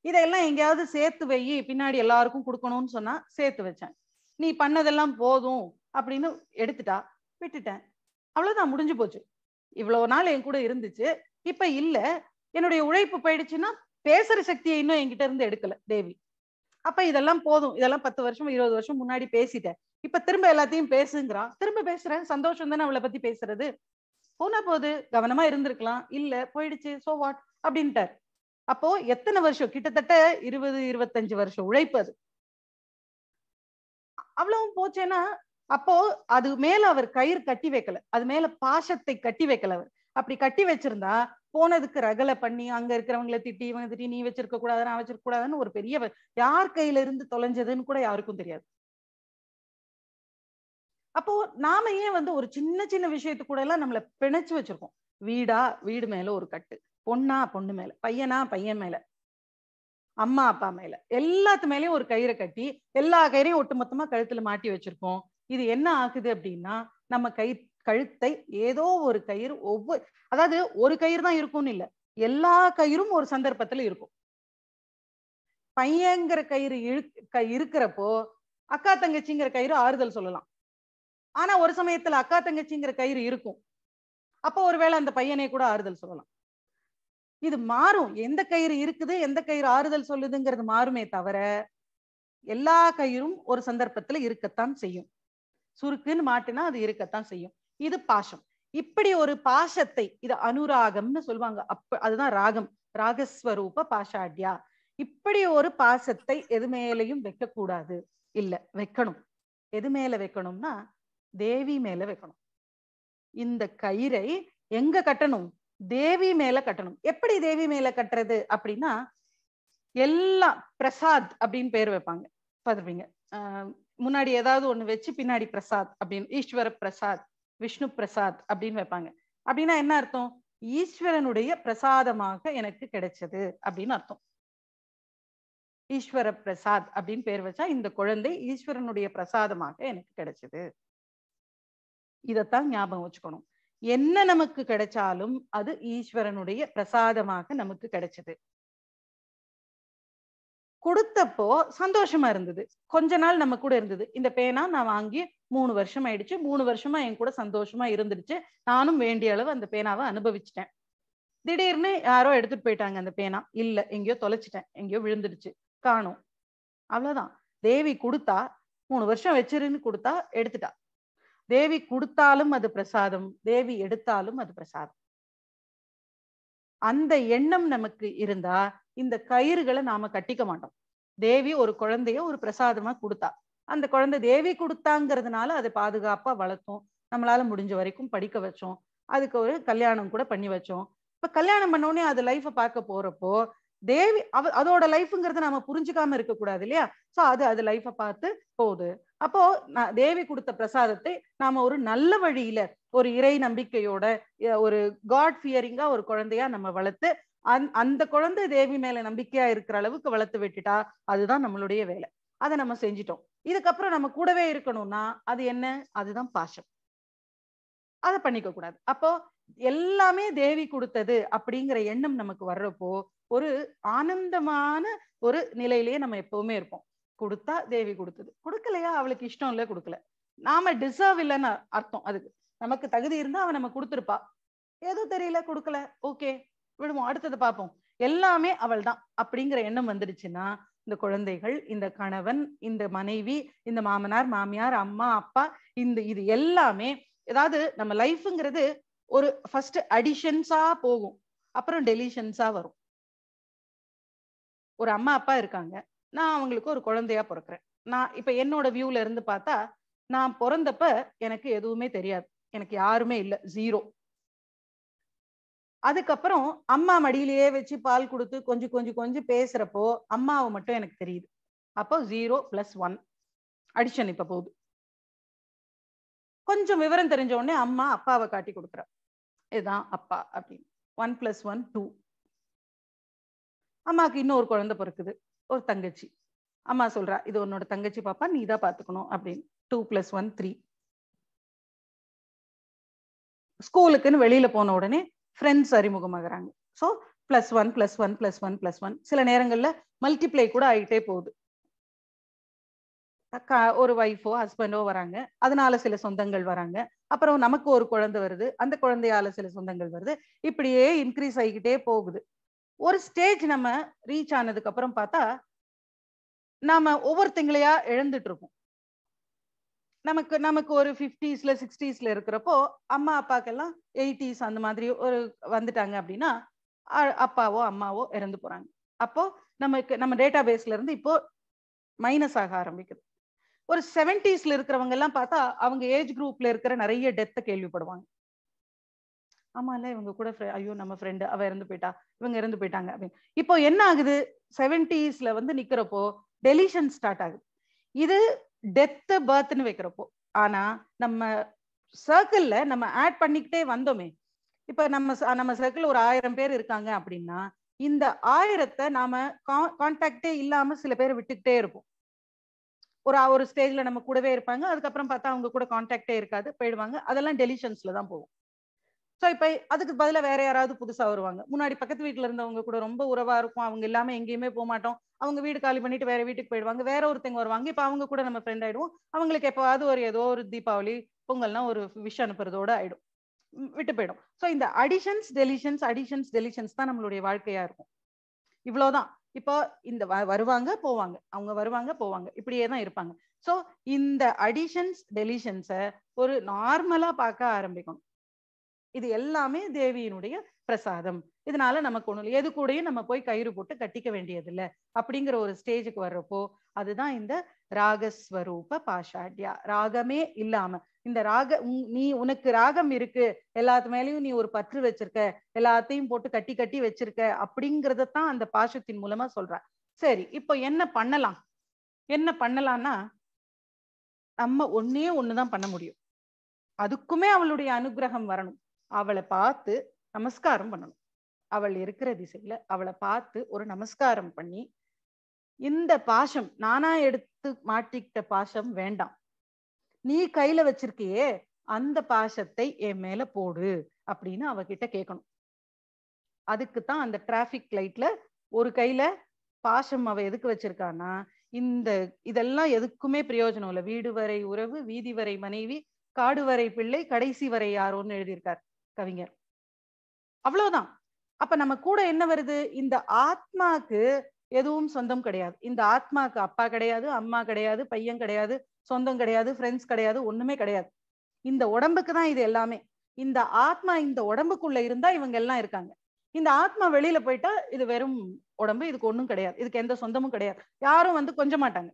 இதையெல்லாம் எங்கேயாவது சேர்த்து வை பின்னாடி எல்லாருக்கும் கொடுக்கணும்னு சொன்னா சேர்த்து வச்சேன் நீ பண்ணதெல்லாம் போதும் அப்படின்னு எடுத்துட்டா விட்டுட்டேன் அவ்வளவுதான் முடிஞ்சு போச்சு இவ்வளவு நாள் என் கூட இருந்துச்சு இப்ப இல்ல என்னுடைய உழைப்பு போயிடுச்சுன்னா பேசுற சக்தியை இன்னும் என்கிட்ட இருந்து எடுக்கல தேவி அப்ப இதெல்லாம் போதும் இதெல்லாம் பத்து வருஷம் இருபது வருஷம் முன்னாடி பேசிட்டேன் இப்ப திரும்ப எல்லாத்தையும் பேசுங்கிறா திரும்ப பேசுறேன் சந்தோஷம் தானே அவளை பத்தி பேசுறது போனா போது கவனமா இருந்திருக்கலாம் இல்ல போயிடுச்சு சோ வாட் அப்படின்ட்டார் அப்போ எத்தனை வருஷம் கிட்டத்தட்ட இருபது இருபத்தஞ்சு வருஷம் உழைப்பு அது அவ்வளவும் போச்சேன்னா அப்போ அது மேல அவர் கயிறு கட்டி வைக்கல அது மேல பாசத்தை கட்டி வைக்கல அவர் அப்படி கட்டி வச்சிருந்தா போனதுக்கு ரகலை பண்ணி அங்க இருக்கிறவங்களை திட்டி இவங்க திட்டி நீ வச்சிருக்க கூடாது நான் வச்சிருக்க கூடாதுன்னு ஒரு பெரிய வ- யார் கையில இருந்து தொலைஞ்சதுன்னு கூட யாருக்கும் தெரியாது அப்போ நாம ஏன் வந்து ஒரு சின்ன சின்ன விஷயத்து கூட எல்லாம் நம்மள பிணைச்சு வச்சிருக்கோம் வீடா வீடு மேல ஒரு கட்டு பொண்ணா பொண்ணு மேல பையனா பையன் மேல அம்மா அப்பா மேல எல்லாத்து மேலயும் ஒரு கயிறை கட்டி எல்லா கயிறையும் ஒட்டுமொத்தமா கழுத்துல மாட்டி வச்சிருக்கோம் இது என்ன ஆகுது அப்படின்னா நம்ம கை கழுத்தை ஏதோ ஒரு கயிறு ஒவ்வொரு அதாவது ஒரு கயிறு தான் இருக்கும்னு இல்ல எல்லா கயிறும் ஒரு சந்தர்ப்பத்துல இருக்கும் பையங்கிற கயிறு இழு க- இருக்கிறப்போ அக்கா தங்கச்சிங்கிற கயிறு ஆறுதல் சொல்லலாம் ஆனா ஒரு சமயத்துல அக்கா தங்கச்சிங்கிற கயிறு இருக்கும் அப்போ ஒருவேளை அந்த பையனை கூட ஆறுதல் சொல்லலாம் இது மாறும் எந்த கயிறு இருக்குது எந்த கயிறு ஆறுதல் சொல்லுதுங்கிறது மாறுமே தவிர எல்லா கயிறும் ஒரு சந்தர்ப்பத்துல இருக்கத்தான் செய்யும் சுருக்குன்னு மாட்டினா அது இருக்கத்தான் செய்யும் இது பாசம் இப்படி ஒரு பாசத்தை இது அனுராகம்னு சொல்லுவாங்க அப்ப அதுதான் ராகம் ராகஸ்வரூப பாஷாட்யா இப்படி ஒரு பாசத்தை எது மேலையும் வைக்க கூடாது இல்ல வைக்கணும் எது மேல வைக்கணும்னா தேவி மேல வைக்கணும் இந்த கயிறை எங்க கட்டணும் தேவி மேல கட்டணும் எப்படி தேவி மேல கட்டுறது அப்படின்னா எல்லாம் பிரசாத் அப்படின்னு பேர் வைப்பாங்க பார்த்துருப்பீங்க ஆஹ் முன்னாடி ஏதாவது ஒண்ணு வச்சு பின்னாடி பிரசாத் அப்படின்னு ஈஸ்வர பிரசாத் விஷ்ணு பிரசாத் அப்படின்னு வைப்பாங்க அப்படின்னா என்ன அர்த்தம் ஈஸ்வரனுடைய பிரசாதமாக எனக்கு கிடைச்சது அப்படின்னு அர்த்தம் ஈஸ்வர பிரசாத் அப்படின்னு பேர் வச்சா இந்த குழந்தை ஈஸ்வரனுடைய பிரசாதமாக எனக்கு கிடைச்சது இதத்தான் ஞாபகம் வச்சுக்கணும் என்ன நமக்கு கிடைச்சாலும் அது ஈஸ்வரனுடைய பிரசாதமாக நமக்கு கிடைச்சது கொடுத்தப்போ சந்தோஷமா இருந்தது கொஞ்ச நாள் நம்ம கூட இருந்தது இந்த பேனா நான் வாங்கி மூணு வருஷம் ஆயிடுச்சு மூணு வருஷமா என் கூட சந்தோஷமா இருந்துடுச்சு நானும் வேண்டிய அளவு அந்த பேனாவை அனுபவிச்சிட்டேன் திடீர்னு யாரோ எடுத்துட்டு போயிட்டாங்க அந்த பேனா இல்ல எங்கேயோ தொலைச்சிட்டேன் எங்கேயோ விழுந்துடுச்சு காணும் அவ்வளவுதான் தேவி கொடுத்தா மூணு வருஷம் வச்சிருன்னு கொடுத்தா எடுத்துட்டா தேவி கொடுத்தாலும் அது பிரசாதம் தேவி எடுத்தாலும் அது பிரசாதம் அந்த எண்ணம் நமக்கு இருந்தா இந்த கயிறுகளை நாம கட்டிக்க மாட்டோம் தேவி ஒரு குழந்தைய ஒரு பிரசாதமா கொடுத்தா அந்த குழந்தை தேவி கொடுத்தாங்கிறதுனால அதை பாதுகாப்பா வளர்த்தோம் நம்மளால முடிஞ்ச வரைக்கும் படிக்க வச்சோம் அதுக்கு ஒரு கல்யாணம் கூட பண்ணி வச்சோம் இப்ப கல்யாணம் பண்ண உடனே அது லைஃப பார்க்க போறப்போ தேவி அவ அதோட லைஃப்ங்கிறத நாம புரிஞ்சுக்காம இருக்க கூடாது இல்லையா சோ அது அது லைஃப பார்த்து போகுது அப்போ நான் தேவி கொடுத்த பிரசாதத்தை நாம ஒரு நல்ல வழியில ஒரு இறை நம்பிக்கையோட அஹ் ஒரு காட் ஃபியரிங்கா ஒரு குழந்தையா நம்ம வளர்த்து அந் அந்த குழந்தை தேவி மேல நம்பிக்கையா இருக்கிற அளவுக்கு வளர்த்து விட்டுட்டா அதுதான் நம்மளுடைய வேலை அதை நம்ம செஞ்சிட்டோம் இதுக்கப்புறம் நம்ம கூடவே இருக்கணும்னா அது என்ன அதுதான் பாசம் அதை பண்ணிக்க கூடாது அப்போ எல்லாமே தேவி கொடுத்தது அப்படிங்கிற எண்ணம் நமக்கு வர்றப்போ ஒரு ஆனந்தமான ஒரு நிலையிலேயே நம்ம எப்பவுமே இருப்போம் கொடுத்தா தேவி கொடுத்தது கொடுக்கலையா அவளுக்கு இஷ்டம் இல்ல கொடுக்கல நாம டிசர்வ் இல்லைன்னு அர்த்தம் அதுக்கு நமக்கு தகுதி இருந்தா அவன் நம்ம கொடுத்துருப்பா ஏதோ தெரியல கொடுக்கல ஓகே விடுவோம் அடுத்தது பார்ப்போம் எல்லாமே அவள் தான் அப்படிங்கிற எண்ணம் வந்துடுச்சுன்னா இந்த குழந்தைகள் இந்த கணவன் இந்த மனைவி இந்த மாமனார் மாமியார் அம்மா அப்பா இந்த இது எல்லாமே ஏதாவது நம்ம லைஃப்ங்கிறது ஒரு ஃபர்ஸ்ட் அடிஷன்ஸா போகும் அப்புறம் டெலிஷன்ஸா வரும் ஒரு அம்மா அப்பா இருக்காங்க நான் அவங்களுக்கு ஒரு குழந்தையா பிறக்கிறேன் நான் இப்ப என்னோட வியூல இருந்து பார்த்தா நான் பிறந்தப்ப எனக்கு எதுவுமே தெரியாது எனக்கு யாருமே இல்லை ஜீரோ அதுக்கப்புறம் அம்மா மடியிலேயே வச்சு பால் கொடுத்து கொஞ்சம் கொஞ்சம் கொஞ்சம் பேசுறப்போ அம்மாவை மட்டும் எனக்கு தெரியுது அப்போ ஜீரோ பிளஸ் ஒன் அடிஷன் இப்ப போகுது கொஞ்சம் விவரம் தெரிஞ்ச உடனே அம்மா அப்பாவை காட்டி கொடுக்குறா இதுதான் அப்பா அப்படின்னு ஒன் பிளஸ் ஒன் டூ அம்மாவுக்கு இன்னொரு குழந்தை பிறக்குது ஒரு தங்கச்சி அம்மா சொல்றா இது உன்னோட தங்கச்சி பாப்பா நீ தான் பாத்துக்கணும் அப்படின்னு டூ பிளஸ் ஒன் த்ரீ ஸ்கூலுக்குன்னு வெளியில போன உடனே ஃப்ரெண்ட்ஸ் அறிமுகமாகறாங்க so plus one plus one plus one plus one சில நேரங்கள்ல மல்டிப்ளை கூட ஆகிட்டே போகுது க- ஒரு ஒய்ஃபோ ஹஸ்பண்டோ வராங்க அதனால சில சொந்தங்கள் வராங்க அப்புறம் நமக்கு ஒரு குழந்தை வருது அந்த குழந்தையால சில சொந்தங்கள் வருது இப்படியே இன்க்ரீஸ் ஆகிக்கிட்டே போகுது ஒரு ஸ்டேஜ் நம்ம ரீச் ஆனதுக்கு அப்புறம் பார்த்தா நாம ஒவ்வொருத்தங்களையா இழந்துட்டு இருக்கோம் நமக்கு நமக்கு ஒரு ஃபிஃப்டிஸ்ல சிக்ஸ்டீஸ்ல இருக்கிறப்போ அம்மா அப்பாக்கெல்லாம் எயிட்டிஸ் அந்த மாதிரி ஒரு வந்துட்டாங்க அப்படின்னா அ- அப்பாவோ அம்மாவோ இறந்து போறாங்க அப்போ நமக்கு நம்ம டேட்டா பேஸ்ல இருந்து இப்போ மைனஸ் ஆக ஆரம்பிக்குது ஒரு செவன்டிஸ்ல இருக்கிறவங்க எல்லாம் பார்த்தா அவங்க ஏஜ் குரூப்ல இருக்கிற நிறைய டெத்தை கேள்விப்படுவாங்க ஆமால இவங்க கூட fri- ஐயோ நம்ம ஃப்ரெண்டு அவ இறந்து போயிட்டா இவங்க இறந்து போயிட்டாங்க அப்படின்னு இப்போ என்ன ஆகுது செவன்டிஸ்ல வந்து நிக்கிறப்போ டெலிஷன் ஸ்டார்ட் ஆகுது இது டெத் பர்த்னு வைக்கிறப்போ ஆனா நம்ம சர்க்கிள்ல நம்ம ஆட் பண்ணிக்கிட்டே வந்தோமே இப்ப நம்ம ச- நம்ம சர்க்கிள் ஒரு ஆயிரம் பேர் இருக்காங்க அப்படின்னா இந்த ஆயிரத்தை நாம கான்டாக்டே இல்லாம சில பேர் விட்டுக்கிட்டே இருப்போம் ஒரு ஒரு ஸ்டேஜ்ல நம்ம கூடவே இருப்பாங்க அதுக்கப்புறம் பார்த்தா அவங்க கூட கான்டாக்டே இருக்காது போயிடுவாங்க அதெல்லாம் டெலிஷன்ஸ்ல தான் போகும் ஸோ இப்போ அதுக்கு பதிலா வேற யாராவது புதுசா வருவாங்க முன்னாடி பக்கத்து வீட்ல இருந்தவங்க கூட ரொம்ப உறவா இருக்கும் அவங்க இல்லாம எங்கேயுமே போக மாட்டோம் அவங்க வீடு காலி பண்ணிட்டு வேற வீட்டுக்கு போயிடுவாங்க வேற ஒருத்தங்க வருவாங்க இப்போ அவங்க கூட நம்ம ஃப்ரெண்ட் ஆயிடுவோம் அவங்களுக்கு எப்போவாவது ஒரு ஏதோ ஒரு தீபாவளி பொங்கல்னா ஒரு விஷ் அனுப்புறதோட ஆயிடும் ம், விட்டு போயிடும் ஸோ இந்த அடிஷன்ஸ் டெலிஷன்ஸ் அடிஷன்ஸ் டெலிஷன்ஸ் தான் நம்மளுடைய வாழ்க்கையா இருக்கும் இவ்வளவுதான் இப்போ இந்த வ- வருவாங்க போவாங்க அவங்க வருவாங்க போவாங்க இப்படியே தான் இருப்பாங்க ஸோ இந்த அடிஷன்ஸ் டெலிஷன்ஸை ஒரு நார்மலா பார்க்க ஆரம்பிக்கணும் இது எல்லாமே தேவியினுடைய பிரசாதம் இதனால நமக்கு ஒண்ணு இல்லை எது கூடயும் நம்ம போய் கயிறு போட்டு கட்டிக்க வேண்டியதில்ல அப்படிங்கிற ஒரு ஸ்டேஜுக்கு வர்றப்போ அதுதான் இந்த ராகஸ்வரூப பாஷாட்யா ராகமே இல்லாம இந்த ராக உன்- நீ உனக்கு ராகம் இருக்கு எல்லாத்து மேலயும் நீ ஒரு பற்று வச்சிருக்க எல்லாத்தையும் போட்டு கட்டி கட்டி வச்சிருக்க அப்படிங்கறத தான் அந்த பாஷத்தின் மூலமா சொல்ற சரி இப்போ என்ன பண்ணலாம் என்ன பண்ணலாம்னா நம்ம ஒன்னே ஒண்ணுதான் பண்ண முடியும் அதுக்குமே அவளுடைய அனுகிரகம் வரணும் அவளை பார்த்து நமஸ்காரம் பண்ணணும் அவள் இருக்கிற திசையில அவளை பார்த்து ஒரு நமஸ்காரம் பண்ணி இந்த பாசம் நானா எடுத்து மாட்டிக்கிட்ட பாசம் வேண்டாம் நீ கையில வச்சிருக்கியே அந்த பாசத்தை என் மேல போடு அப்படின்னு அவகிட்ட கேட்கணும் அதுக்கு தான் அந்த டிராபிக் லைட்ல ஒரு கையில பாசம் அவ எதுக்கு வச்சிருக்கான்னா இந்த இதெல்லாம் எதுக்குமே பிரயோஜனம் இல்லை வீடு வரை உறவு வீதி வரை மனைவி காடு வரை பிள்ளை கடைசி வரை யாரோன்னு எழுதியிருக்கார் கவிஞர் அவ்வளவுதான் அப்ப நம்ம கூட என்ன வருது இந்த ஆத்மாக்கு எதுவும் சொந்தம் கிடையாது இந்த ஆத்மாக்கு அப்பா கிடையாது அம்மா கிடையாது பையன் கிடையாது சொந்தம் கிடையாது ஃப்ரெண்ட்ஸ் கிடையாது ஒண்ணுமே கிடையாது இந்த உடம்புக்கு தான் இது எல்லாமே இந்த ஆத்மா இந்த உடம்புக்குள்ள இருந்தா இவங்க எல்லாம் இருக்காங்க இந்த ஆத்மா வெளியில போயிட்டா இது வெறும் உடம்பு இதுக்கு ஒண்ணும் கிடையாது இதுக்கு எந்த சொந்தமும் கிடையாது யாரும் வந்து கொஞ்ச மாட்டாங்க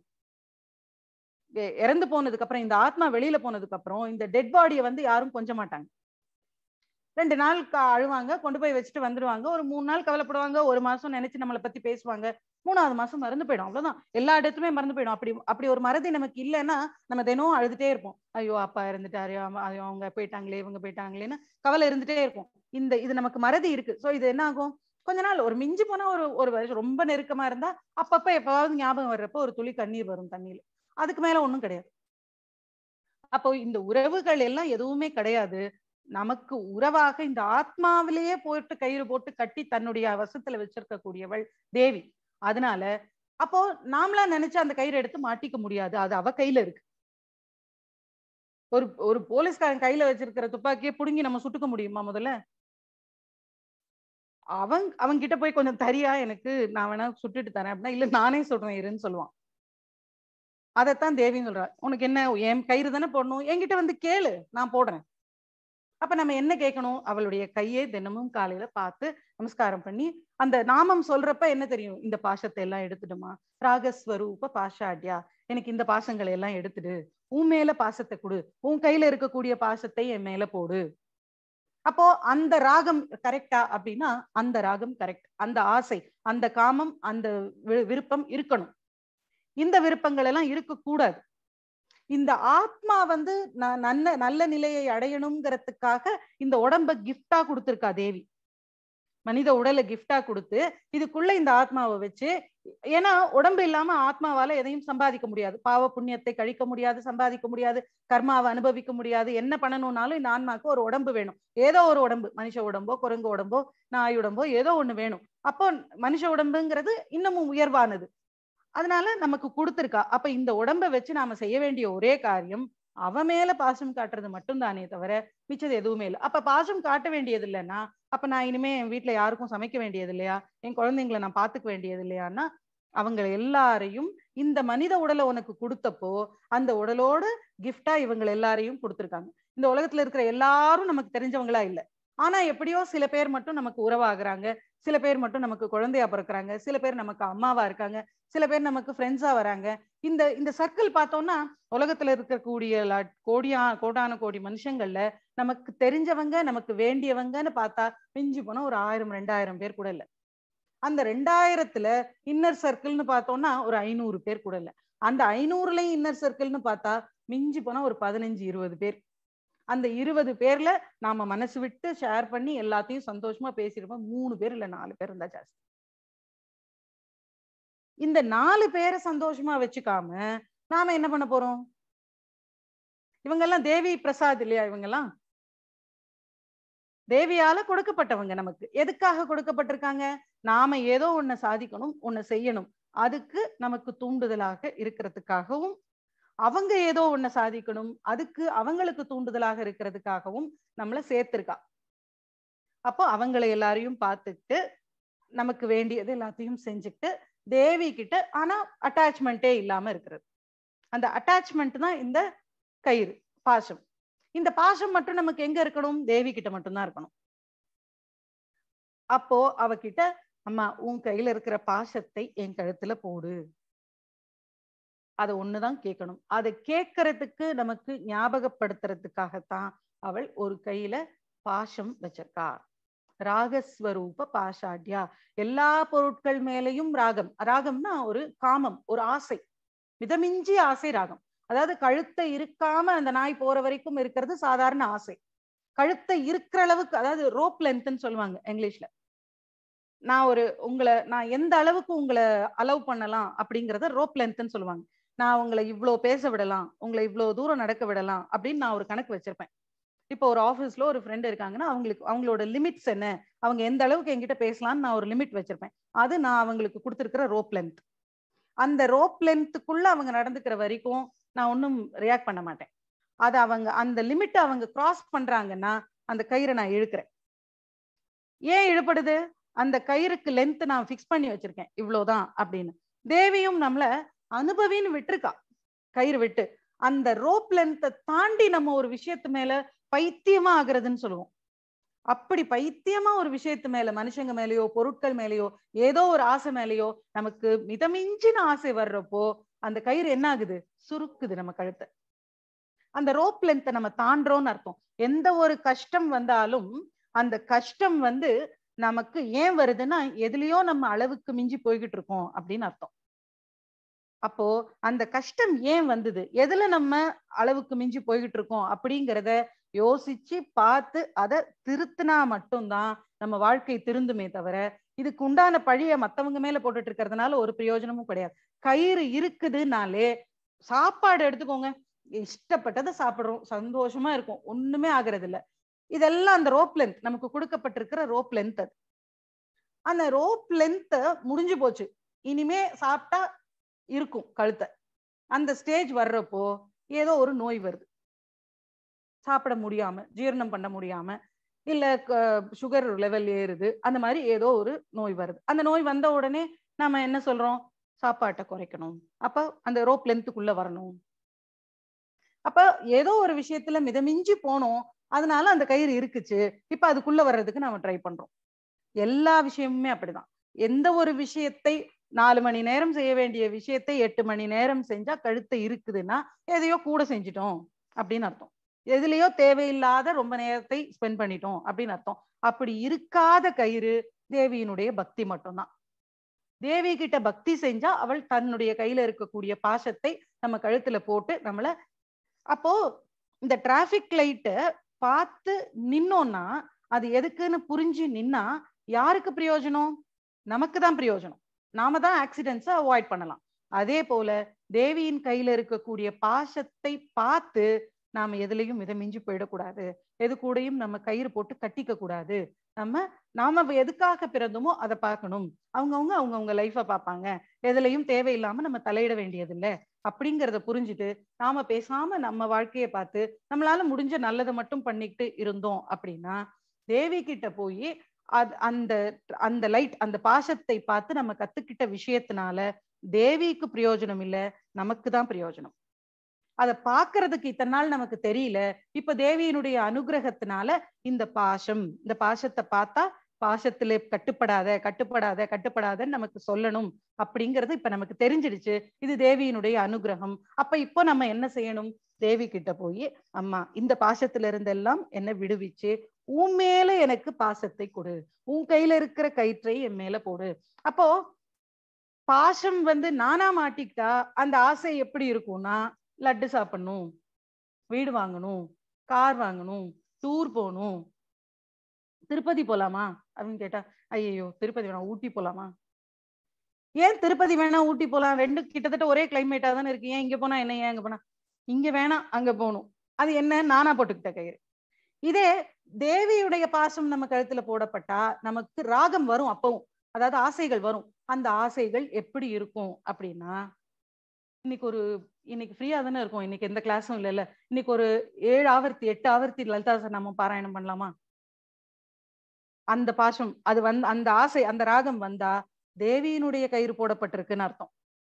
இ- இறந்து போனதுக்கு அப்புறம் இந்த ஆத்மா வெளியில போனதுக்கு அப்புறம் இந்த டெட் பாடியை வந்து யாரும் கொஞ்ச மாட்டாங்க ரெண்டு நாள் க- அழுவாங்க கொண்டு போய் வச்சுட்டு வந்துருவாங்க ஒரு மூணு நாள் கவலைப்படுவாங்க ஒரு மாசம் நினைச்சு நம்மளை பத்தி பேசுவாங்க மூணாவது மாசம் மறந்து போயிடும் அவ்வளவுதான் எல்லா இடத்துலயுமே மறந்து போயிடும் அப்படி அப்படி ஒரு மறதி நமக்கு இல்லைன்னா நம்ம தினம் அழுதுட்டே இருப்போம் ஐயோ அப்பா இருந்துட்டாரு ஆமா, ஐயோ அவங்க போயிட்டாங்களே இவங்க போயிட்டாங்களேன்னு கவலை இருந்துட்டே இருக்கும் இந்த இது நமக்கு மறதி இருக்கு சோ இது என்ன ஆகும் கொஞ்ச நாள் ஒரு மிஞ்சி போனா ஒரு ஒரு வருஷம் ரொம்ப நெருக்கமா இருந்தா அப்பப்ப எப்பவாவது ஞாபகம் வர்றப்போ ஒரு துளி கண்ணீர் வரும் தண்ணியில அதுக்கு மேல ஒண்ணும் கிடையாது அப்போ இந்த உறவுகள் எல்லாம் எதுவுமே கிடையாது நமக்கு உறவாக இந்த ஆத்மாவிலேயே போட்டு கயிறு போட்டு கட்டி தன்னுடைய வசத்துல வச்சிருக்க கூடியவள் தேவி அதனால அப்போ நாமளா நினைச்சு அந்த கயிறு எடுத்து மாட்டிக்க முடியாது அது அவ கையில இருக்கு ஒரு ஒரு போலீஸ்காரன் கையில வச்சிருக்கிற துப்பாக்கியை புடுங்கி நம்ம சுட்டுக்க முடியுமா முதல்ல அவன் அவன் கிட்ட போய் கொஞ்சம் தரியா எனக்கு நான் வேணா சுட்டுட்டு தரேன் அப்படின்னா இல்ல நானே சொல்றேன் இருன்னு சொல்லுவான் அதைத்தான் தேவின்னு சொல்றா உனக்கு என்ன என் கயிறு தானே போடணும் என்கிட்ட வந்து கேளு நான் போடுறேன் அப்ப நம்ம என்ன கேட்கணும் அவளுடைய கையை தினமும் காலையில பார்த்து நமஸ்காரம் பண்ணி அந்த நாமம் சொல்றப்ப என்ன தெரியும் இந்த பாசத்தை எல்லாம் எடுத்துடுமா ராகஸ்வரூப பாஷாட்யா எனக்கு இந்த பாசங்களை எல்லாம் எடுத்துடு உன் மேல பாசத்தை கொடு உன் கையில இருக்கக்கூடிய பாசத்தை என் மேல போடு அப்போ அந்த ராகம் கரெக்டா அப்படின்னா அந்த ராகம் கரெக்ட் அந்த ஆசை அந்த காமம் அந்த வி- விருப்பம் இருக்கணும் இந்த விருப்பங்கள் எல்லாம் இருக்கக்கூடாது இந்த ஆத்மா வந்து ந- நல்ல நல்ல நிலையை அடையணுங்கிறதுக்காக இந்த உடம்ப கிஃப்டா கொடுத்திருக்கா தேவி மனித உடலை கிஃப்டா கொடுத்து இதுக்குள்ள இந்த ஆத்மாவை வச்சு ஏன்னா உடம்பு இல்லாம ஆத்மாவால எதையும் சம்பாதிக்க முடியாது பாவ புண்ணியத்தை கழிக்க முடியாது சம்பாதிக்க முடியாது கர்மாவை அனுபவிக்க முடியாது என்ன பண்ணணும்னாலும் இந்த ஆன்மாக்கு ஒரு உடம்பு வேணும் ஏதோ ஒரு உடம்பு மனுஷ உடம்போ குரங்கு உடம்போ நாய் உடம்போ ஏதோ ஒண்ணு வேணும் அப்போ மனுஷ உடம்புங்கிறது இன்னமும் உயர்வானது அதனால நமக்கு கொடுத்துருக்கா அப்ப இந்த உடம்பை வச்சு நாம செய்ய வேண்டிய ஒரே காரியம் அவ மேல பாசம் காட்டுறது மட்டும்தானே தவிர மிச்சது எதுவுமே இல்லை அப்ப பாசம் காட்ட வேண்டியது இல்லைன்னா அப்ப நான் இனிமே என் வீட்டுல யாருக்கும் சமைக்க வேண்டியது இல்லையா என் குழந்தைங்களை நான் பாத்துக்க வேண்டியது இல்லையான்னா அவங்க எல்லாரையும் இந்த மனித உடலை உனக்கு கொடுத்தப்போ அந்த உடலோட கிஃப்டா இவங்க எல்லாரையும் கொடுத்துருக்காங்க இந்த உலகத்துல இருக்கிற எல்லாரும் நமக்கு தெரிஞ்சவங்களா இல்ல ஆனா எப்படியோ சில பேர் மட்டும் நமக்கு உறவாகுறாங்க சில பேர் மட்டும் நமக்கு குழந்தையா பிறக்குறாங்க சில பேர் நமக்கு அம்மாவா இருக்காங்க சில பேர் நமக்கு ஃப்ரெண்ட்ஸா வராங்க இந்த இந்த சர்க்கிள் பார்த்தோம்னா உலகத்துல இருக்கக்கூடிய கோடியா கோடான கோடி மனுஷங்கள்ல நமக்கு தெரிஞ்சவங்க நமக்கு வேண்டியவங்கன்னு பார்த்தா மிஞ்சி போனா ஒரு ஆயிரம் ரெண்டாயிரம் பேர் கூட இல்ல அந்த ரெண்டாயிரத்துல இன்னர் சர்க்கிள்னு பார்த்தோம்னா ஒரு ஐநூறு பேர் கூட இல்ல அந்த ஐநூறுலயும் இன்னர் சர்க்கிள்னு பார்த்தா மிஞ்சி போனா ஒரு பதினஞ்சு இருபது பேர் அந்த இருபது பேர்ல நாம மனசு விட்டு ஷேர் பண்ணி எல்லாத்தையும் சந்தோஷமா பேசிருப்போம் மூணு பேர் இல்ல நாலு பேர் இருந்தா ஜாஸ்தி இந்த நாலு பேரை சந்தோஷமா வச்சுக்காம நாம என்ன பண்ண போறோம் இவங்க எல்லாம் தேவி பிரசாத் இல்லையா இவங்க எல்லாம் தேவியால கொடுக்கப்பட்டவங்க நமக்கு எதுக்காக கொடுக்கப்பட்டிருக்காங்க நாம ஏதோ ஒண்ணு சாதிக்கணும் ஒண்ணு செய்யணும் அதுக்கு நமக்கு தூண்டுதலாக இருக்கிறதுக்காகவும் அவங்க ஏதோ ஒண்ணு சாதிக்கணும் அதுக்கு அவங்களுக்கு தூண்டுதலாக இருக்கிறதுக்காகவும் நம்மள சேர்த்திருக்கா அப்போ அவங்களை எல்லாரையும் பார்த்துட்டு நமக்கு வேண்டியது எல்லாத்தையும் செஞ்சுட்டு தேவி கிட்ட ஆனா அட்டாச்மெண்ட்டே இல்லாம இருக்கிறது அந்த அட்டாச்மெண்ட் தான் இந்த கயிறு பாசம் இந்த பாசம் மட்டும் நமக்கு எங்க இருக்கணும் தேவி கிட்ட மட்டும்தான் இருக்கணும் அப்போ அவகிட்ட அம்மா உன் கையில இருக்கிற பாசத்தை என் கழுத்துல போடு அதை ஒண்ணுதான் கேட்கணும் அதை கேட்கறதுக்கு நமக்கு ஞாபகப்படுத்துறதுக்காகத்தான் அவள் ஒரு கையில பாசம் வச்சிருக்கா ராகஸ்வரூப பாஷாட்யா எல்லா பொருட்கள் மேலையும் ராகம் ராகம்னா ஒரு காமம் ஒரு ஆசை மிதமிஞ்சி ஆசை ராகம் அதாவது கழுத்தை இருக்காம அந்த நாய் போற வரைக்கும் இருக்கிறது சாதாரண ஆசை கழுத்தை இருக்கிற அளவுக்கு அதாவது ரோப் லென்த்னு சொல்லுவாங்க இங்கிலீஷ்ல நான் ஒரு உங்களை நான் எந்த அளவுக்கு உங்களை அலோவ் பண்ணலாம் அப்படிங்கறத ரோப் லென்த்னு சொல்லுவாங்க நான் உங்களை இவ்வளோ பேச விடலாம் உங்களை இவ்வளோ தூரம் நடக்க விடலாம் அப்படின்னு நான் ஒரு கணக்கு வச்சிருப்பேன் இப்போ ஒரு ஆஃபீஸ்ல ஒரு ஃப்ரெண்ட் இருக்காங்கன்னா அவங்களுக்கு அவங்களோட லிமிட்ஸ் என்ன அவங்க எந்த அளவுக்கு என்கிட்ட பேசலாம்னு நான் ஒரு லிமிட் வச்சிருப்பேன் அது நான் அவங்களுக்கு கொடுத்துருக்கிற ரோப் லென்த் அந்த ரோப் லென்த்துக்குள்ள அவங்க நடந்துக்கிற வரைக்கும் நான் ஒன்றும் ரியாக்ட் பண்ண மாட்டேன் அது அவங்க அந்த லிமிட்டை அவங்க கிராஸ் பண்றாங்கன்னா அந்த கயிறை நான் இழுக்கிறேன் ஏன் இழுப்படுது அந்த கயிறுக்கு லென்த் நான் ஃபிக்ஸ் பண்ணி வச்சிருக்கேன் இவ்வளவுதான் அப்படின்னு தேவியும் நம்மள அனுபவின்னு விட்டுருக்கா கயிறு விட்டு அந்த ரோப் லென்த்தை தாண்டி நம்ம ஒரு விஷயத்து மேல பைத்தியமா ஆகுறதுன்னு சொல்லுவோம் அப்படி பைத்தியமா ஒரு விஷயத்து மேல மனுஷங்க மேலேயோ பொருட்கள் மேலேயோ ஏதோ ஒரு ஆசை மேலேயோ நமக்கு மிதமிஞ்சின ஆசை வர்றப்போ அந்த கயிறு என்ன ஆகுது சுருக்குது நம்ம கழுத்தை அந்த ரோப் லென்த்தை நம்ம தாண்டோம்னு அர்த்தம் எந்த ஒரு கஷ்டம் வந்தாலும் அந்த கஷ்டம் வந்து நமக்கு ஏன் வருதுன்னா எதுலயோ நம்ம அளவுக்கு மிஞ்சி போய்கிட்டு இருக்கோம் அப்படின்னு அர்த்தம் அப்போ அந்த கஷ்டம் ஏன் வந்தது எதுல நம்ம அளவுக்கு மிஞ்சி போய்கிட்டு இருக்கோம் அப்படிங்கிறத யோசிச்சு பார்த்து அதை திருத்தினா மட்டும்தான் நம்ம வாழ்க்கை திருந்துமே தவிர இதுக்கு உண்டான பழிய மத்தவங்க மேல போட்டுட்டு இருக்கிறதுனால ஒரு பிரயோஜனமும் கிடையாது கயிறு இருக்குதுனாலே சாப்பாடு எடுத்துக்கோங்க இஷ்டப்பட்டதை சாப்பிடுறோம் சந்தோஷமா இருக்கும் ஒண்ணுமே ஆகுறது இல்ல இதெல்லாம் அந்த ரோப் லென்த் நமக்கு கொடுக்கப்பட்டிருக்கிற ரோப் லென்த் அது அந்த ரோப் லென்த் முடிஞ்சு போச்சு இனிமே சாப்பிட்டா இருக்கும் கழுத்தை அந்த ஸ்டேஜ் வர்றப்போ ஏதோ ஒரு நோய் வருது சாப்பிட முடியாம ஜீரணம் பண்ண முடியாம இல்ல சுகர் லெவல் ஏறுது அந்த மாதிரி ஏதோ ஒரு நோய் வருது அந்த நோய் வந்த உடனே நாம என்ன சொல்றோம் சாப்பாட்டை குறைக்கணும் அப்ப அந்த ரோப் லென்த்துக்குள்ள வரணும் அப்ப ஏதோ ஒரு விஷயத்துல மிதமிஞ்சி போனோம் அதனால அந்த கயிறு இருக்குச்சு இப்ப அதுக்குள்ள வர்றதுக்கு நாம ட்ரை பண்றோம் எல்லா விஷயமுமே அப்படிதான் எந்த ஒரு விஷயத்தை நாலு மணி நேரம் செய்ய வேண்டிய விஷயத்தை எட்டு மணி நேரம் செஞ்சா கழுத்தை இருக்குதுன்னா எதையோ கூட செஞ்சிட்டோம் அப்படின்னு அர்த்தம் எதுலயோ தேவையில்லாத ரொம்ப நேரத்தை ஸ்பெண்ட் பண்ணிட்டோம் அப்படின்னு அர்த்தம் அப்படி இருக்காத கயிறு தேவியினுடைய பக்தி மட்டும்தான் தேவி கிட்ட பக்தி செஞ்சா அவள் தன்னுடைய கையில இருக்கக்கூடிய பாசத்தை நம்ம கழுத்துல போட்டு நம்மள அப்போ இந்த டிராபிக் லைட்டை பார்த்து நின்னோம்னா அது எதுக்குன்னு புரிஞ்சு நின்னா யாருக்கு பிரயோஜனம் நமக்கு தான் பிரயோஜனம் நாம தான் ஆக்சிடென்ட்ஸை அவாய்ட் பண்ணலாம் அதே போல தேவியின் கையில இருக்கக்கூடிய பாசத்தை பார்த்து நாம எதுலயும் இதை மிஞ்சி போயிடக்கூடாது எது கூடயும் நம்ம கயிறு போட்டு கட்டிக்க கூடாது நம்ம நாம எதுக்காக பிறந்தோமோ அதை பார்க்கணும் அவங்கவுங்க அவங்கவுங்க லைஃபை பார்ப்பாங்க எதுலையும் தேவையில்லாம நம்ம தலையிட வேண்டியதில்லை அப்படிங்கிறத புரிஞ்சுட்டு நாம பேசாம நம்ம வாழ்க்கையை பார்த்து நம்மளால முடிஞ்ச நல்லதை மட்டும் பண்ணிக்கிட்டு இருந்தோம் அப்படின்னா தேவி கிட்ட போய் அது அந்த அந்த லைட் அந்த பாசத்தை பார்த்து நம்ம கத்துக்கிட்ட விஷயத்தினால தேவிக்கு பிரயோஜனம் இல்ல நமக்கு தான் பிரயோஜனம் அதை பாக்குறதுக்கு இத்தனை நாள் நமக்கு தெரியல இப்ப தேவியினுடைய அனுகிரகத்தினால இந்த பாசம் இந்த பாசத்தை பார்த்தா பாசத்திலே கட்டுப்படாத கட்டுப்படாத கட்டுப்படாதன்னு நமக்கு சொல்லணும் அப்படிங்கிறது இப்ப நமக்கு தெரிஞ்சிடுச்சு இது தேவியினுடைய அனுகிரகம் அப்ப இப்போ நம்ம என்ன செய்யணும் தேவி கிட்ட போய் அம்மா இந்த பாசத்துல இருந்தெல்லாம் என்ன விடுவிச்சு உன் மேல எனக்கு பாசத்தை கொடு உன் கையில இருக்கிற கயிற்றை என் மேல போடு அப்போ பாசம் வந்து நானா மாட்டிக்கிட்டா அந்த ஆசை எப்படி இருக்கும்னா லட்டு சாப்பிடணும் வீடு வாங்கணும் கார் வாங்கணும் டூர் போகணும் திருப்பதி போலாமா அப்படின்னு கேட்டா ஐயோ திருப்பதி வேணாம் ஊட்டி போலாமா ஏன் திருப்பதி வேணா ஊட்டி போலாம் ரெண்டு கிட்டத்தட்ட ஒரே கிளைமேட்டா தானே இருக்கு ஏன் இங்க போனா என்ன ஏன் அங்க போனா இங்க வேணாம் அங்க போகணும் அது என்ன நானா போட்டுக்கிட்ட கயிறு இதே தேவியுடைய பாசம் நம்ம கழுத்துல போடப்பட்டா நமக்கு ராகம் வரும் அப்பவும் அதாவது ஆசைகள் வரும் அந்த ஆசைகள் எப்படி இருக்கும் அப்படின்னா இன்னைக்கு ஒரு இன்னைக்கு ஃப்ரீயா தானே இருக்கும் இன்னைக்கு எந்த கிளாஸும் இல்ல இல்ல இன்னைக்கு ஒரு ஏழு ஆவர்த்தி எட்டு ஆவர்த்தி லலிதா சார் நம்ம பாராயணம் பண்ணலாமா அந்த பாசம் அது வந்து அந்த ஆசை அந்த ராகம் வந்தா தேவியினுடைய கயிறு போடப்பட்டிருக்குன்னு அர்த்தம்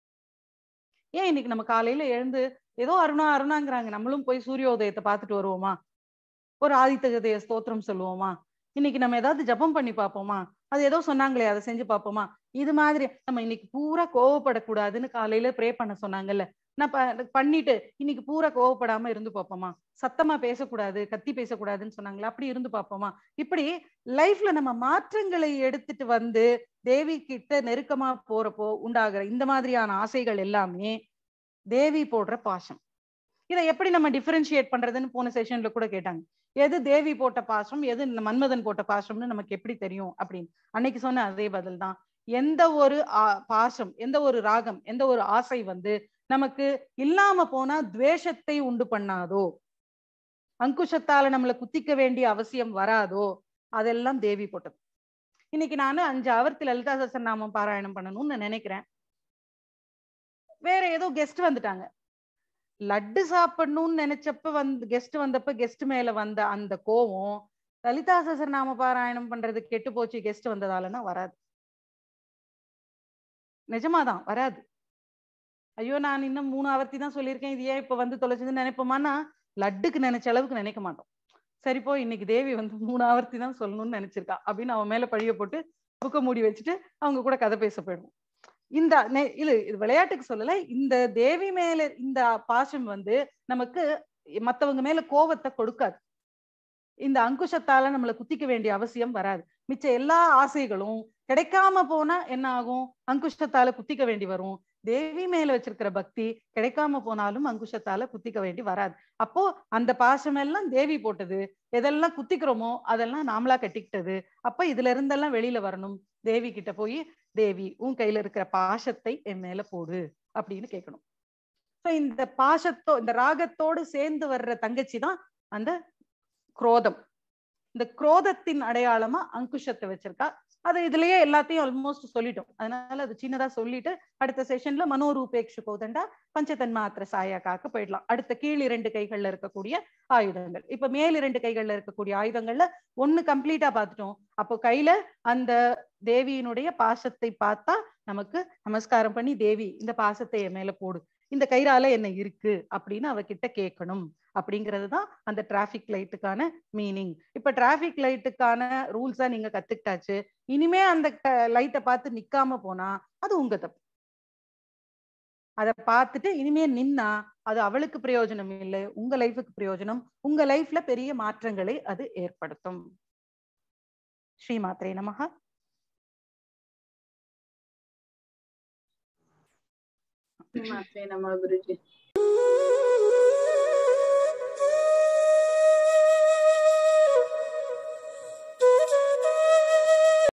ஏன் இன்னைக்கு நம்ம காலையில எழுந்து ஏதோ அருணா அருணாங்கிறாங்க நம்மளும் போய் சூரியோதயத்தை பார்த்துட்டு வருவோமா ஒரு ஆதித்தகதைய ஸ்தோத்திரம் சொல்லுவோமா இன்னைக்கு நம்ம ஏதாவது ஜபம் பண்ணி பார்ப்போமா அது ஏதோ சொன்னாங்களே அதை செஞ்சு பார்ப்போமா இது மாதிரி நம்ம இன்னைக்கு பூரா கோவப்படக்கூடாதுன்னு காலையில ப்ரே பண்ண சொன்னாங்கல்ல நான் பண்ணிட்டு இன்னைக்கு பூரா கோவப்படாம இருந்து பார்ப்போமா சத்தமா பேசக்கூடாது கத்தி பேசக்கூடாதுன்னு சொன்னாங்களா அப்படி இருந்து பார்ப்போமா இப்படி லைஃப்ல நம்ம மாற்றங்களை எடுத்துட்டு வந்து தேவி கிட்ட நெருக்கமா போறப்போ உண்டாகிற இந்த மாதிரியான ஆசைகள் எல்லாமே தேவி போடுற பாசம் இதை எப்படி நம்ம டிஃபரன்ஷியேட் பண்றதுன்னு போன செஷன்ல கூட கேட்டாங்க எது தேவி போட்ட பாசம் எது மன்மதன் போட்ட பாசம்னு நமக்கு எப்படி தெரியும் அப்படின்னு அன்னைக்கு சொன்ன அதே பதில் தான் எந்த ஒரு பாசம் எந்த ஒரு ராகம் எந்த ஒரு ஆசை வந்து நமக்கு இல்லாம போனா துவேஷத்தை உண்டு பண்ணாதோ அங்குஷத்தால நம்மளை குத்திக்க வேண்டிய அவசியம் வராதோ அதெல்லாம் தேவி போட்டது இன்னைக்கு நானு அஞ்சு ஆவர்த்தி லலிதா சசநாமம் பாராயணம் பண்ணணும்னு நினைக்கிறேன் வேற ஏதோ கெஸ்ட் வந்துட்டாங்க லட்டு சாப்பிடணும்னு நினைச்சப்ப வந்து கெஸ்ட் வந்தப்ப கெஸ்ட் மேல வந்த அந்த கோவம் லலிதா சசநாம பாராயணம் பண்றது கெட்டு போச்சு கெஸ்ட் வந்ததாலன்னா வராது நிஜமாதான் வராது ஐயோ நான் இன்னும் மூணு ஆவர்த்தி தான் சொல்லியிருக்கேன் இது ஏன் இப்ப வந்து தொலைச்சதுன்னு நினைப்போமானா லட்டுக்கு நினைச்ச அளவுக்கு நினைக்க மாட்டோம் சரிப்போ இன்னைக்கு தேவி வந்து மூணு ஆவர்த்தி தான் சொல்லணும்னு நினைச்சிருக்கா அப்படின்னு அவன் மேல பழிய போட்டு புக்க மூடி வச்சுட்டு அவங்க கூட கதை பேச போயிடுவோம் இந்த இல்ல இது விளையாட்டுக்கு சொல்லல இந்த தேவி மேல இந்த பாசம் வந்து நமக்கு மத்தவங்க மேல கோவத்தை கொடுக்காது இந்த அங்குஷத்தால நம்மளை குத்திக்க வேண்டிய அவசியம் வராது மிச்ச எல்லா ஆசைகளும் கிடைக்காம போனா என்ன ஆகும் அங்குஷத்தால குத்திக்க வேண்டி வரும் தேவி மேல வச்சிருக்கிற பக்தி கிடைக்காம போனாலும் அங்குஷத்தால குத்திக்க வேண்டி வராது அப்போ அந்த பாசம் எல்லாம் தேவி போட்டது எதெல்லாம் குத்திக்கிறோமோ அதெல்லாம் நாமளா கட்டிக்கிட்டது அப்ப இதுல இருந்தெல்லாம் வெளியில வரணும் தேவி கிட்ட போய் தேவி உன் கையில இருக்கிற பாசத்தை என் மேல போடு அப்படின்னு கேட்கணும் இந்த பாசத்தோ இந்த ராகத்தோடு சேர்ந்து வர்ற தங்கச்சி தான் அந்த குரோதம் இந்த குரோதத்தின் அடையாளமா அங்குஷத்தை வச்சிருக்கா அது இதுலயே எல்லாத்தையும் ஆல்மோஸ்ட் சொல்லிட்டோம் அதனால அது சின்னதா சொல்லிட்டு அடுத்த செஷன்ல மனோரூபேக்ஷு கோதண்டா பஞ்சதன்மாத்திர சாயாக்காக்க போயிடலாம் அடுத்த கீழ் இரண்டு கைகள்ல இருக்கக்கூடிய ஆயுதங்கள் இப்ப மேல் இரண்டு கைகள்ல இருக்கக்கூடிய ஆயுதங்கள்ல ஒண்ணு கம்ப்ளீட்டா பார்த்துட்டோம் அப்போ கையில அந்த தேவியினுடைய பாசத்தை பார்த்தா நமக்கு நமஸ்காரம் பண்ணி தேவி இந்த பாசத்தை என் மேல போடு இந்த கயிறால என்ன இருக்கு அப்படின்னு அவகிட்ட கேட்கணும் அப்படிங்கிறது தான் அந்த டிராபிக் லைட்டுக்கான மீனிங் இப்ப டிராபிக் லைட்டுக்கான ரூல்ஸா நீங்க கத்துக்கிட்டாச்சு இனிமே அந்த லைட்டை பார்த்து நிக்காம போனா அது உங்க தப்பு அதை பார்த்துட்டு இனிமே நின்னா அது அவளுக்கு பிரயோஜனம் இல்லை உங்க லைஃபுக்கு பிரயோஜனம் உங்க லைஃப்ல பெரிய மாற்றங்களை அது ஏற்படுத்தும் ஸ்ரீமாத்ரே நமகா மாத்ரே நம குருஜி